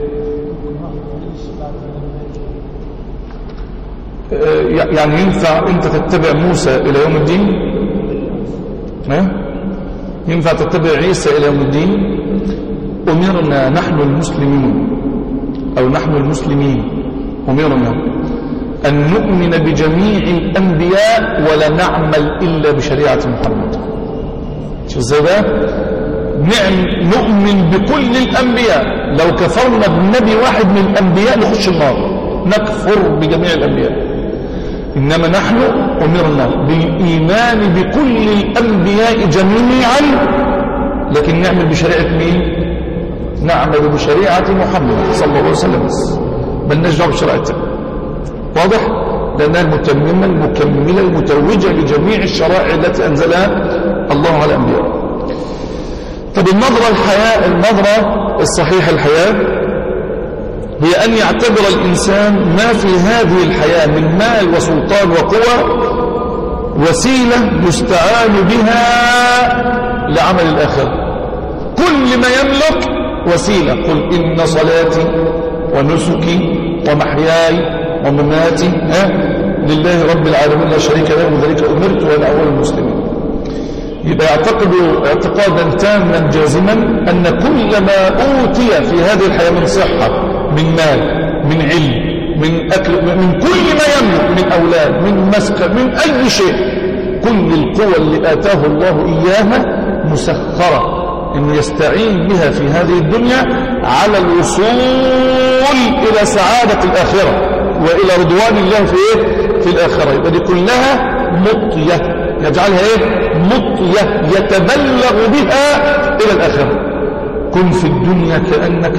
آه، يعني ينفع أنت تتبع موسى إلى يوم الدين ما ينفع تتبع عيسى إلى يوم الدين أمرنا نحن المسلمين أو نحن المسلمين أمرنا أن نؤمن بجميع الأنبياء ولا نعمل إلا بشريعة محمد شو ازاي بقى نعم نؤمن بكل الأنبياء لو كفرنا بنبي واحد من الأنبياء نخش النار نكفر بجميع الأنبياء إنما نحن أمرنا بالإيمان بكل الأنبياء جميعا لكن نعمل بشريعة مين نعمل بشريعة محمد صلى الله عليه وسلم بس بل نجرب بشريعته واضح لأنها المتممة المكملة المتوجة لجميع الشرائع التي أنزلها الله على الأنبياء طب النظرة الحياة النظرة الصحيحة الحياة هي أن يعتبر الإنسان ما في هذه الحياة من مال وسلطان وقوة وسيلة يستعان بها لعمل الآخرة كل ما يملك وسيلة قل إن صلاتي ونسكي ومحياي ومماتي ها لله رب العالمين لا شريك له وذلك أمرت وأنا أول المسلمين يبقى يعتقد اعتقادا تاما جازما أن كل ما أوتي في هذه الحياة من صحة من مال من علم من أكل من كل ما يملك من أولاد من مسكن من أي شيء كل القوى اللي آتاه الله إياها مسخرة انه يستعين بها في هذه الدنيا على الوصول الى سعادة الاخرة والى رضوان الله في ايه في الاخرة يبقى دي كلها مطية يجعلها ايه مطية يتبلغ بها الى الاخرة كن في الدنيا كأنك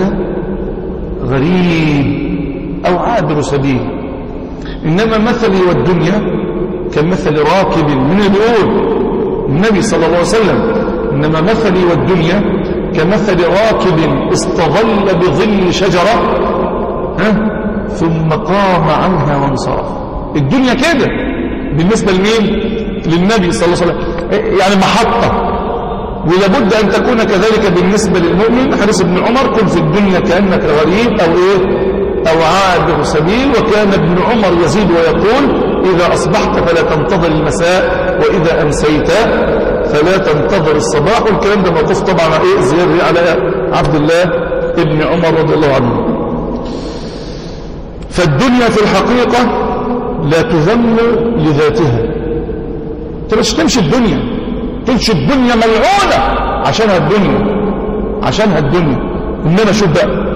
غريب او عابر سبيل انما مثلي والدنيا كمثل راكب من اليول النبي صلى الله عليه وسلم إنما مثلي والدنيا كمثل راكب استظل بظل شجرة ها ثم قام عنها وانصرف الدنيا كده بالنسبة لمين للنبي صلى الله عليه وسلم يعني محطة ولابد أن تكون كذلك بالنسبة للمؤمن حديث ابن عمر كن في الدنيا كأنك غريب أو إيه أو عابر سبيل وكان ابن عمر يزيد ويقول إذا أصبحت فلا تنتظر المساء وإذا أمسيت فلا تنتظر الصباح والكلام ده موقف طبعا إيه زيادة على عبد الله ابن عمر رضي الله عنه فالدنيا في الحقيقة لا تذم لذاتها انت مش تمشي الدنيا تمشي الدنيا ملعونة عشانها الدنيا عشانها الدنيا انما شوف بقى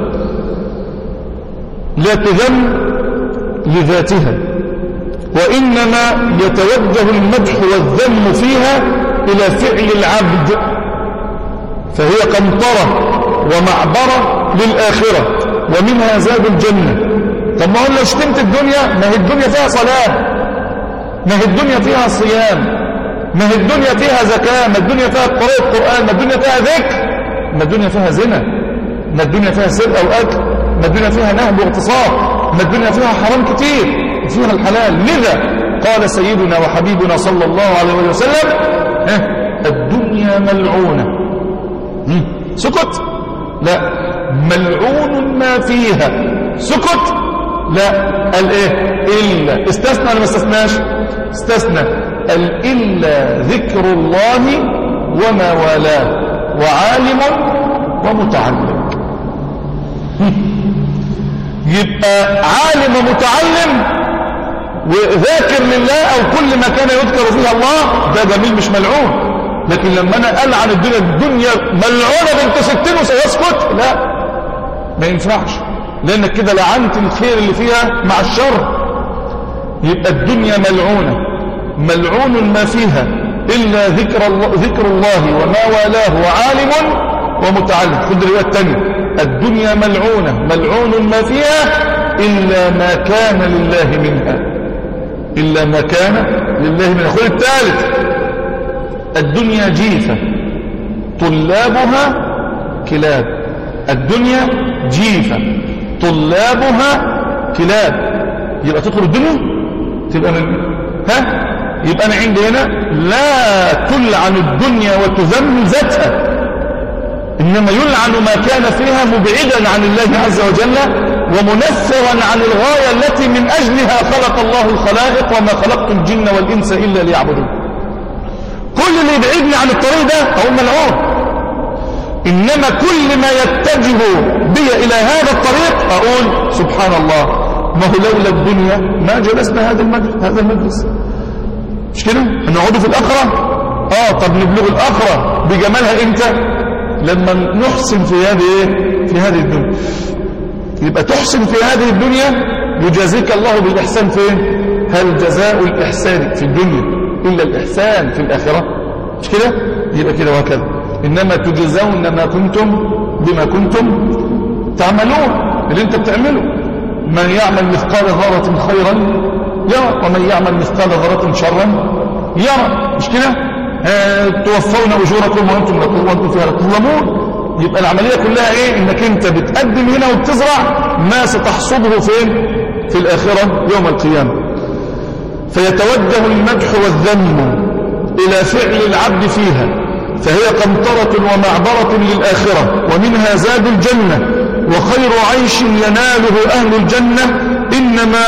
لا تذم لذاتها وإنما يتوجه المدح والذم فيها إلى فعل العبد فهي قنطرة ومعبرة للآخرة ومنها زاد الجنة طب ما هو لو شتمت الدنيا ما هي الدنيا فيها صلاة ما هي الدنيا فيها صيام ما هي الدنيا فيها زكاة ما الدنيا فيها قراءة قرآن ما الدنيا فيها ذكر ما الدنيا فيها زنا ما الدنيا فيها سرقة وأكل ما الدنيا فيها نهب واغتصاب ما الدنيا فيها حرام كتير وفيها الحلال لذا قال سيدنا وحبيبنا صلى الله عليه وسلم ها الدنيا ملعونة هم، سكت لا ملعون ما فيها سكت لا قال ايه إلا استثنى ولا ما استثناش استثنى قال إلا ذكر الله وما والاه وعالم ومتعلم يبقى عالم ومتعلم وذاكر لله او كل ما كان يذكر فيها الله ده جميل مش ملعون لكن لما انا قال عن الدنيا الدنيا ملعونه بنت ستين وسيسكت لا ما ينفعش لانك كده لعنت الخير اللي فيها مع الشر يبقى الدنيا ملعونه ملعون ما فيها الا ذكر الله ذكر الله وما والاه وعالم ومتعلم خد الروايه الثانيه الدنيا ملعونه ملعون ما فيها الا ما كان لله منها إلا ما كان لله من أخوه الثالث الدنيا جيفة طلابها كلاب الدنيا جيفة طلابها كلاب يبقى تطلب الدنيا تبقى من ها يبقى أنا عندي هنا لا تلعن الدنيا وتذم ذاتها إنما يلعن ما كان فيها مبعدا عن الله عز وجل ومنفرا عن الغاية التي من أجلها خلق الله الخلائق وما خلقت الجن والإنس إلا ليعبدون كل اللي يبعدني عن الطريق ده هو ملعون إنما كل ما يتجه بي إلى هذا الطريق أقول سبحان الله ما هو لولا الدنيا ما جلسنا هذا المجلس هذا المجلس مش كده نقعد في الآخرة آه طب نبلغ الآخرة بجمالها إمتى لما نحسن في هذه إيه؟ في هذه الدنيا يبقى تحسن في هذه الدنيا يجازيك الله بالإحسان فين هل جزاء الإحسان في الدنيا إلا الإحسان في الآخرة مش كده يبقى كده وهكذا إنما تجزون ما كنتم بما كنتم تعملون اللي انت بتعمله من يعمل مثقال ذرة خيرا يرى ومن يعمل مثقال ذرة شرا يرى مش كده آه توفون أجوركم وأنتم, وأنتم فيها لا تظلمون يبقى العملية كلها ايه انك انت بتقدم هنا وبتزرع ما ستحصده فين في الآخرة يوم القيامة فيتوجه المدح والذم إلى فعل العبد فيها فهي قنطرة ومعبرة للآخرة ومنها زاد الجنة وخير عيش يناله أهل الجنة إنما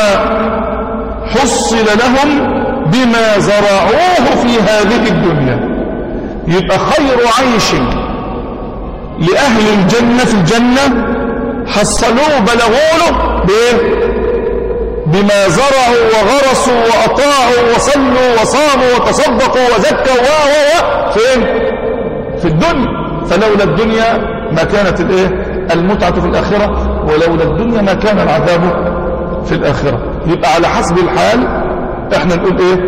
حصل لهم بما زرعوه في هذه الدنيا يبقى خير عيش لأهل الجنة في الجنة حصلوه بلغوا له بإيه؟ بما زرعوا وغرسوا وأطاعوا وصلوا وصاموا وتصدقوا وزكوا و و فين؟ في الدنيا فلولا الدنيا ما كانت الايه؟ المتعة في الآخرة ولولا الدنيا ما كان العذاب في الآخرة يبقى على حسب الحال احنا نقول ايه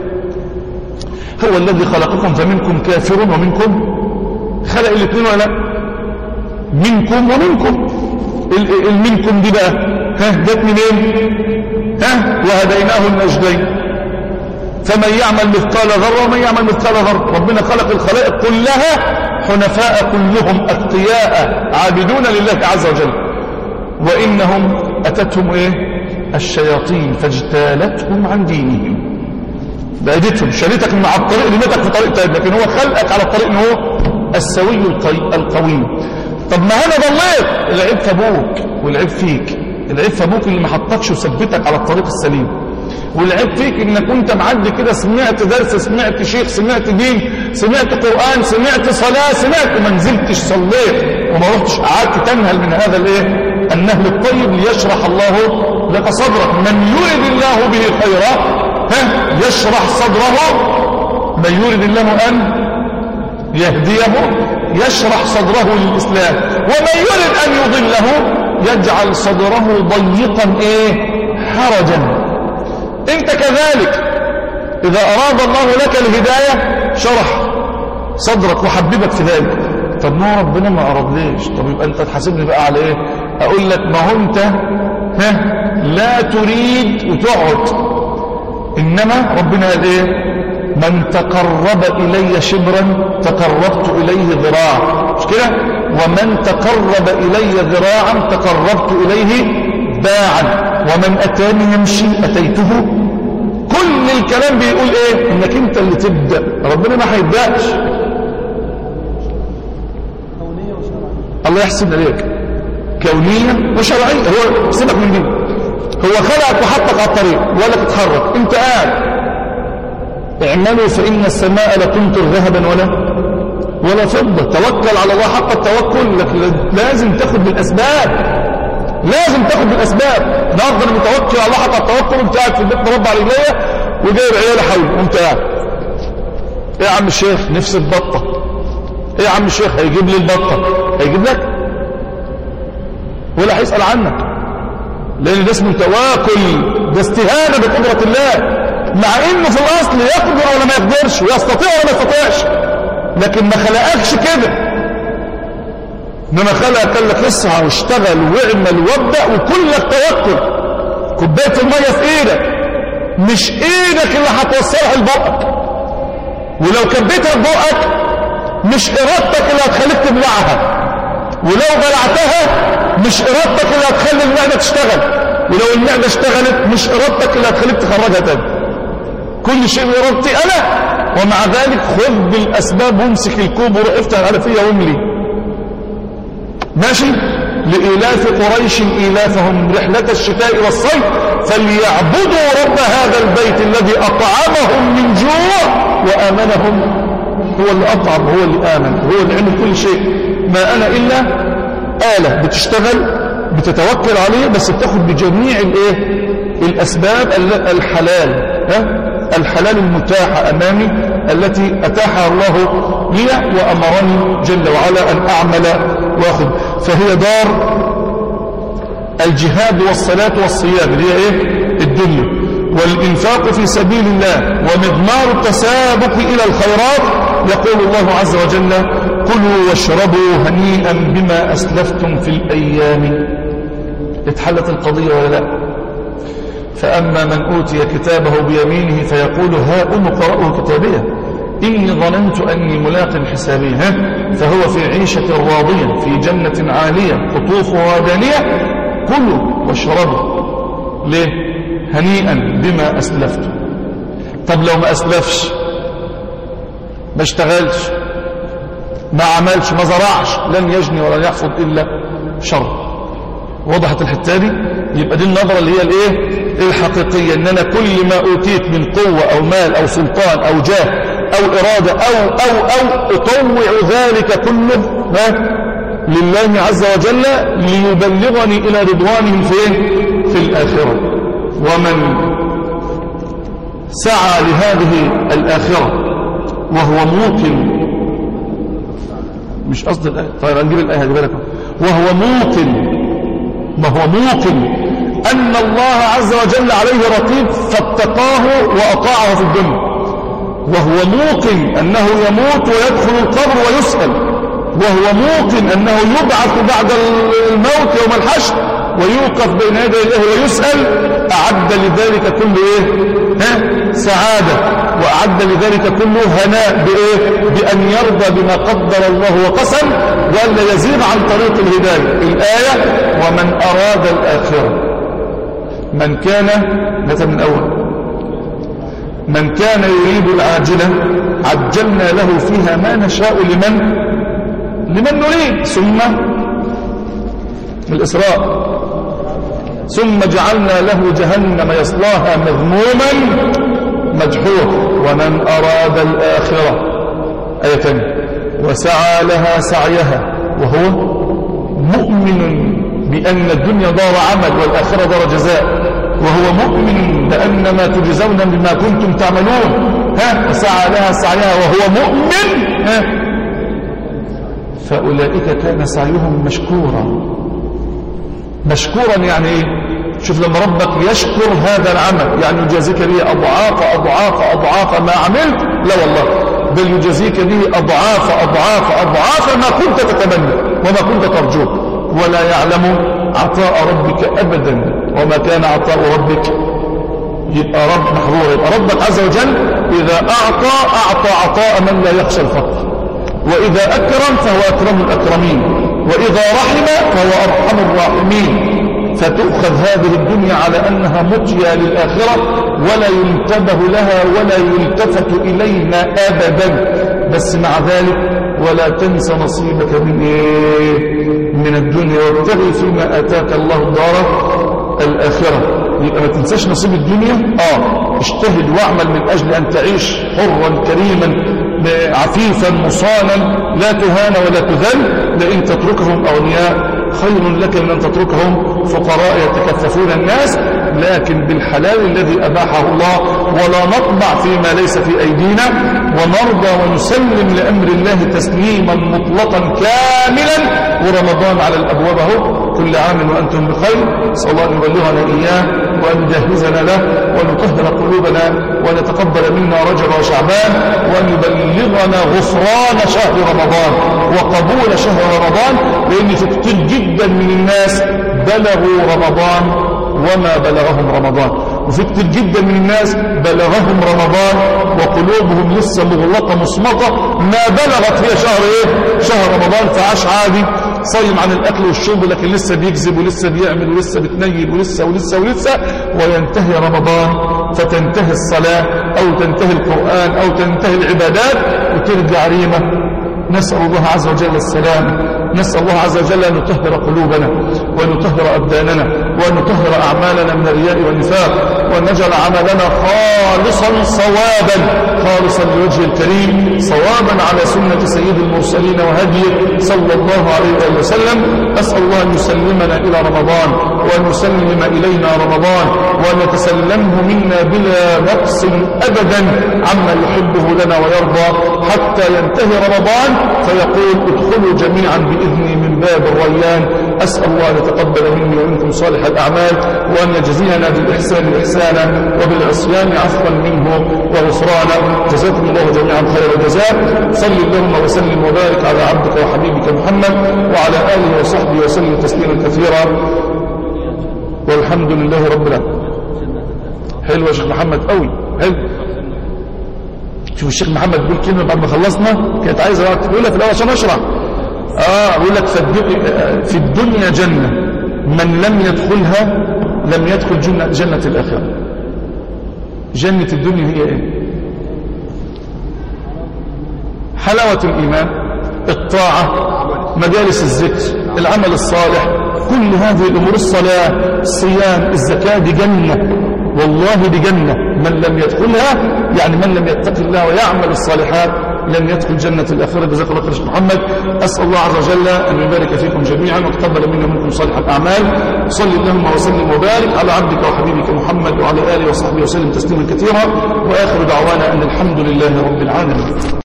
هو الذي خلقكم فمنكم كافر ومنكم خلق الاثنين ولا لا منكم ومنكم المنكم دي بقى ها جت منين ها وهديناه النجدين فمن يعمل مثقال ذره ومن يعمل مثقال ذره ربنا خلق الخلائق كلها حنفاء كلهم اتقياء عابدون لله عز وجل وانهم اتتهم ايه الشياطين فاجتالتهم عن دينهم بعدتهم شريتك مع الطريق لمتك في طريق تاني لكن هو خلقك على الطريق ان هو السوي القويم طب ما انا ضليت العيب في ابوك والعيب فيك العيب في ابوك اللي ما حطكش وثبتك على الطريق السليم والعيب فيك انك كنت معدي كده سمعت درس سمعت شيخ سمعت دين سمعت قران سمعت صلاه سمعت وما نزلتش صليت وما رحتش قعدت تنهل من هذا الايه النهل الطيب ليشرح الله لك صدرك من يرد الله به خيرا ها يشرح صدره من يرد الله أن يهديه يشرح صدره للإسلام ومن يرد أن يضله يجعل صدره ضيقا إيه حرجا انت كذلك إذا أراد الله لك الهداية شرح صدرك وحببك في ذلك طب ما ربنا ما أراد ليش طب يبقى أنت تحاسبني بقى على إيه أقول لك ما هو أنت ها لا تريد وتقعد إنما ربنا قال إيه من تقرب إلي شبرا تقربت إليه ذراعا مش كده ومن تقرب إلي ذراعا تقربت إليه باعا ومن أتاني يمشي أتيته كل الكلام بيقول ايه انك انت اللي تبدأ ربنا ما هيبدأش الله يحسن عليك كونية وشرعية هو سيبك من دي هو خلقك وحطك على الطريق ولا تتحرك انت قاعد اعملوا فإن السماء لا تمطر ذهبا ولا ولا فضة توكل على الله حق التوكل لكن لازم تاخد بالأسباب لازم تاخد بالأسباب نقدر نتوكل على الله حق التوكل وانت قاعد في البيت مربع رجليه وجايب عيالي حولي وانت قاعد ايه يا عم الشيخ نفسي بطة ايه يا عم الشيخ هيجيب لي البطة هيجيب لك ولا هيسأل عنك لان ده اسمه تواكل ده استهانة بقدرة الله مع انه في الاصل يقدر ولا ما يقدرش ويستطيع ولا ما يستطيعش لكن ما خلقكش كده انما خلقك قال لك اسعى واشتغل واعمل وابدا وكلك توكل كوبايه الميه في ايدك مش ايدك اللي هتوصلها لبقك ولو كبيتها لبقك مش ارادتك اللي هتخليك تبلعها ولو بلعتها مش ارادتك اللي هتخلي المعده تشتغل ولو المعده اشتغلت مش ارادتك اللي هتخليك تخرجها تاني كل شيء بإرادتي أنا ومع ذلك خذ بالأسباب وامسك الكوب وروح افتح على فيا واملي ماشي لإيلاف قريش إيلافهم رحلة الشتاء والصيف فليعبدوا رب هذا البيت الذي أطعمهم من جوع وآمنهم هو اللي أطعم هو اللي آمن هو اللي عمل كل شيء ما أنا إلا آلة بتشتغل بتتوكل عليه بس بتاخد بجميع الايه الأسباب الحلال ها الحلال المتاحة أمامي التي أتاحها الله لي وأمرني جل وعلا أن أعمل وأخذ فهي دار الجهاد والصلاة والصيام اللي هي إيه الدنيا والإنفاق في سبيل الله ومضمار التسابق إلى الخيرات يقول الله عز وجل كلوا واشربوا هنيئا بما أسلفتم في الأيام اتحلت القضية ولا لا فأما من أوتي كتابه بيمينه فيقول ها أم قرأه كتابية إني ظننت أني ملاق حسابي ها فهو في عيشة راضية في جنة عالية قطوفها دانية كلوا واشربوا ليه هنيئا بما أسلفتم طب لو ما أسلفش ما اشتغلش ما عملش ما زرعش لن يجني ولا يحصد إلا شر وضحت الحتة دي يبقى دي النظرة اللي هي الايه الحقيقية ان انا كل ما اوتيت من قوة او مال او سلطان او جاه او ارادة او او او اطوع ذلك كله ها لله عز وجل ليبلغني الى رضوانه في في الاخرة ومن سعى لهذه الاخرة وهو موقن مش قصد الآية طيب هنجيب الآية هجيب لك وهو موقن ما هو موقن أن الله عز وجل عليه رقيب فاتقاه وأطاعه في الدنيا وهو موقن أنه يموت ويدخل القبر ويسأل وهو موقن أنه يبعث بعد الموت يوم الحشر ويوقف بين يدي الله ويسأل أعد لذلك كل إيه ها؟ سعادة وأعد لذلك كله هناء بإيه بأن يرضى بما قدر الله وقسم وأن يزيد عن طريق الهداية الآية ومن أراد الآخرة من كان مثل من أول من كان يريد العاجلة عجلنا له فيها ما نشاء لمن لمن نريد ثم الإسراء ثم جعلنا له جهنم يصلاها مذموما مجحور ومن أراد الآخرة آية وسعى لها سعيها وهو مؤمن بأن الدنيا دار عمل والآخرة دار جزاء وهو مؤمن بأن ما تجزون بما كنتم تعملون ها سعى لها سعيها وهو مؤمن ها فأولئك كان سعيهم مشكورا مشكورا يعني ايه شوف لما ربك يشكر هذا العمل يعني يجازيك به أضعاف أضعاف أضعاف ما عملت لا والله بل يجازيك به أضعاف أضعاف أضعاف ما كنت تتمنى وما كنت ترجوه ولا يعلم عطاء ربك أبدا وما كان عطاء ربك يبقى رب محظور يبقى ربك عز وجل إذا أعطى أعطى عطاء من لا يخشى الفقر وإذا أكرم فهو أكرم الأكرمين وإذا رحم فهو أرحم الراحمين فتؤخذ هذه الدنيا على أنها مطية للآخرة ولا ينتبه لها ولا يلتفت إلينا أبدا بس مع ذلك ولا تنس نصيبك من إيه؟ من الدنيا وابتغي فيما آتاك الله الدار الآخرة يبقى ما تنساش نصيب الدنيا آه اجتهد واعمل من أجل أن تعيش حرا كريما عفيفا مصانا لا تهان ولا تذل لئن تتركهم أغنياء خير لك من أن تتركهم فقراء يتكففون الناس لكن بالحلال الذي أباحه الله ولا نطمع فيما ليس في أيدينا ونرضى ونسلم لأمر الله تسليما مطلقا كاملا ورمضان على الأبواب اهو كل عام وأنتم بخير صلى الله أن يبلغنا إياه وأن يجهزنا له وأن يطهر قلوبنا وأن يتقبل منا رجب وشعبان وأن يبلغنا غفران شهر رمضان وقبول شهر رمضان لأن في كتير جدا من الناس بلغوا رمضان وما بلغهم رمضان وفي كتير جدا من الناس بلغهم رمضان وقلوبهم لسه مغلقة مصمتة ما بلغت هي شهر ايه شهر رمضان فعاش عادي صايم عن الاكل والشرب لكن لسه بيكذب ولسه بيعمل ولسه بتنيب ولسه ولسه ولسه وينتهي رمضان فتنتهي الصلاة او تنتهي القرآن او تنتهي العبادات وترجع ريمة نسأل الله عز وجل السلام نسأل الله عز وجل أن يطهر قلوبنا وأن يطهر أبداننا وأن يطهر أعمالنا من الرياء والنفاق وأن نجعل عملنا خالصا صوابا خالصا لوجه الكريم صوابا على سنة سيد المرسلين وهديه صلى الله عليه وآله وسلم أسأل الله أن يسلمنا إلى رمضان وأن يسلم إلينا رمضان وأن يتسلمه منا بلا نقص أبدا عما يحبه لنا ويرضى حتى ينتهي رمضان فيقول ادخلوا جميعا بإذني من باب الريان أسأل الله أن يتقبل مني ومنكم صالح الأعمال وأن يجزينا بالإحسان إحسانا وبالعصيان عفوا منه وغفرانا جزاكم الله جميعا خير الجزاء صل اللهم وسلم وبارك على عبدك وحبيبك محمد وعلى آله وصحبه وسلم تسليما كثيرا والحمد لله رب العالمين حلو يا شيخ محمد قوي حلو شوف الشيخ محمد بيقول كلمه بعد ما خلصنا كانت عايزه وقت بيقولها في الاول عشان اشرح اه بيقول لك في الدنيا جنه من لم يدخلها لم يدخل جنة, جنة الآخرة جنة الدنيا هي ايه حلاوة الإيمان الطاعة مجالس الذكر العمل الصالح كل هذه الأمور الصلاة الصيام الزكاة دي جنة والله دي جنة من لم يدخلها يعني من لم يتق الله ويعمل الصالحات لن يدخل جنة الآخرة جزاك الله خير محمد أسأل الله عز وجل أن يبارك فيكم جميعا وتقبل منا منكم صالح الأعمال صل اللهم وسلم وبارك على عبدك وحبيبك محمد وعلى آله وصحبه وسلم تسليما كثيرا وآخر دعوانا أن الحمد لله رب العالمين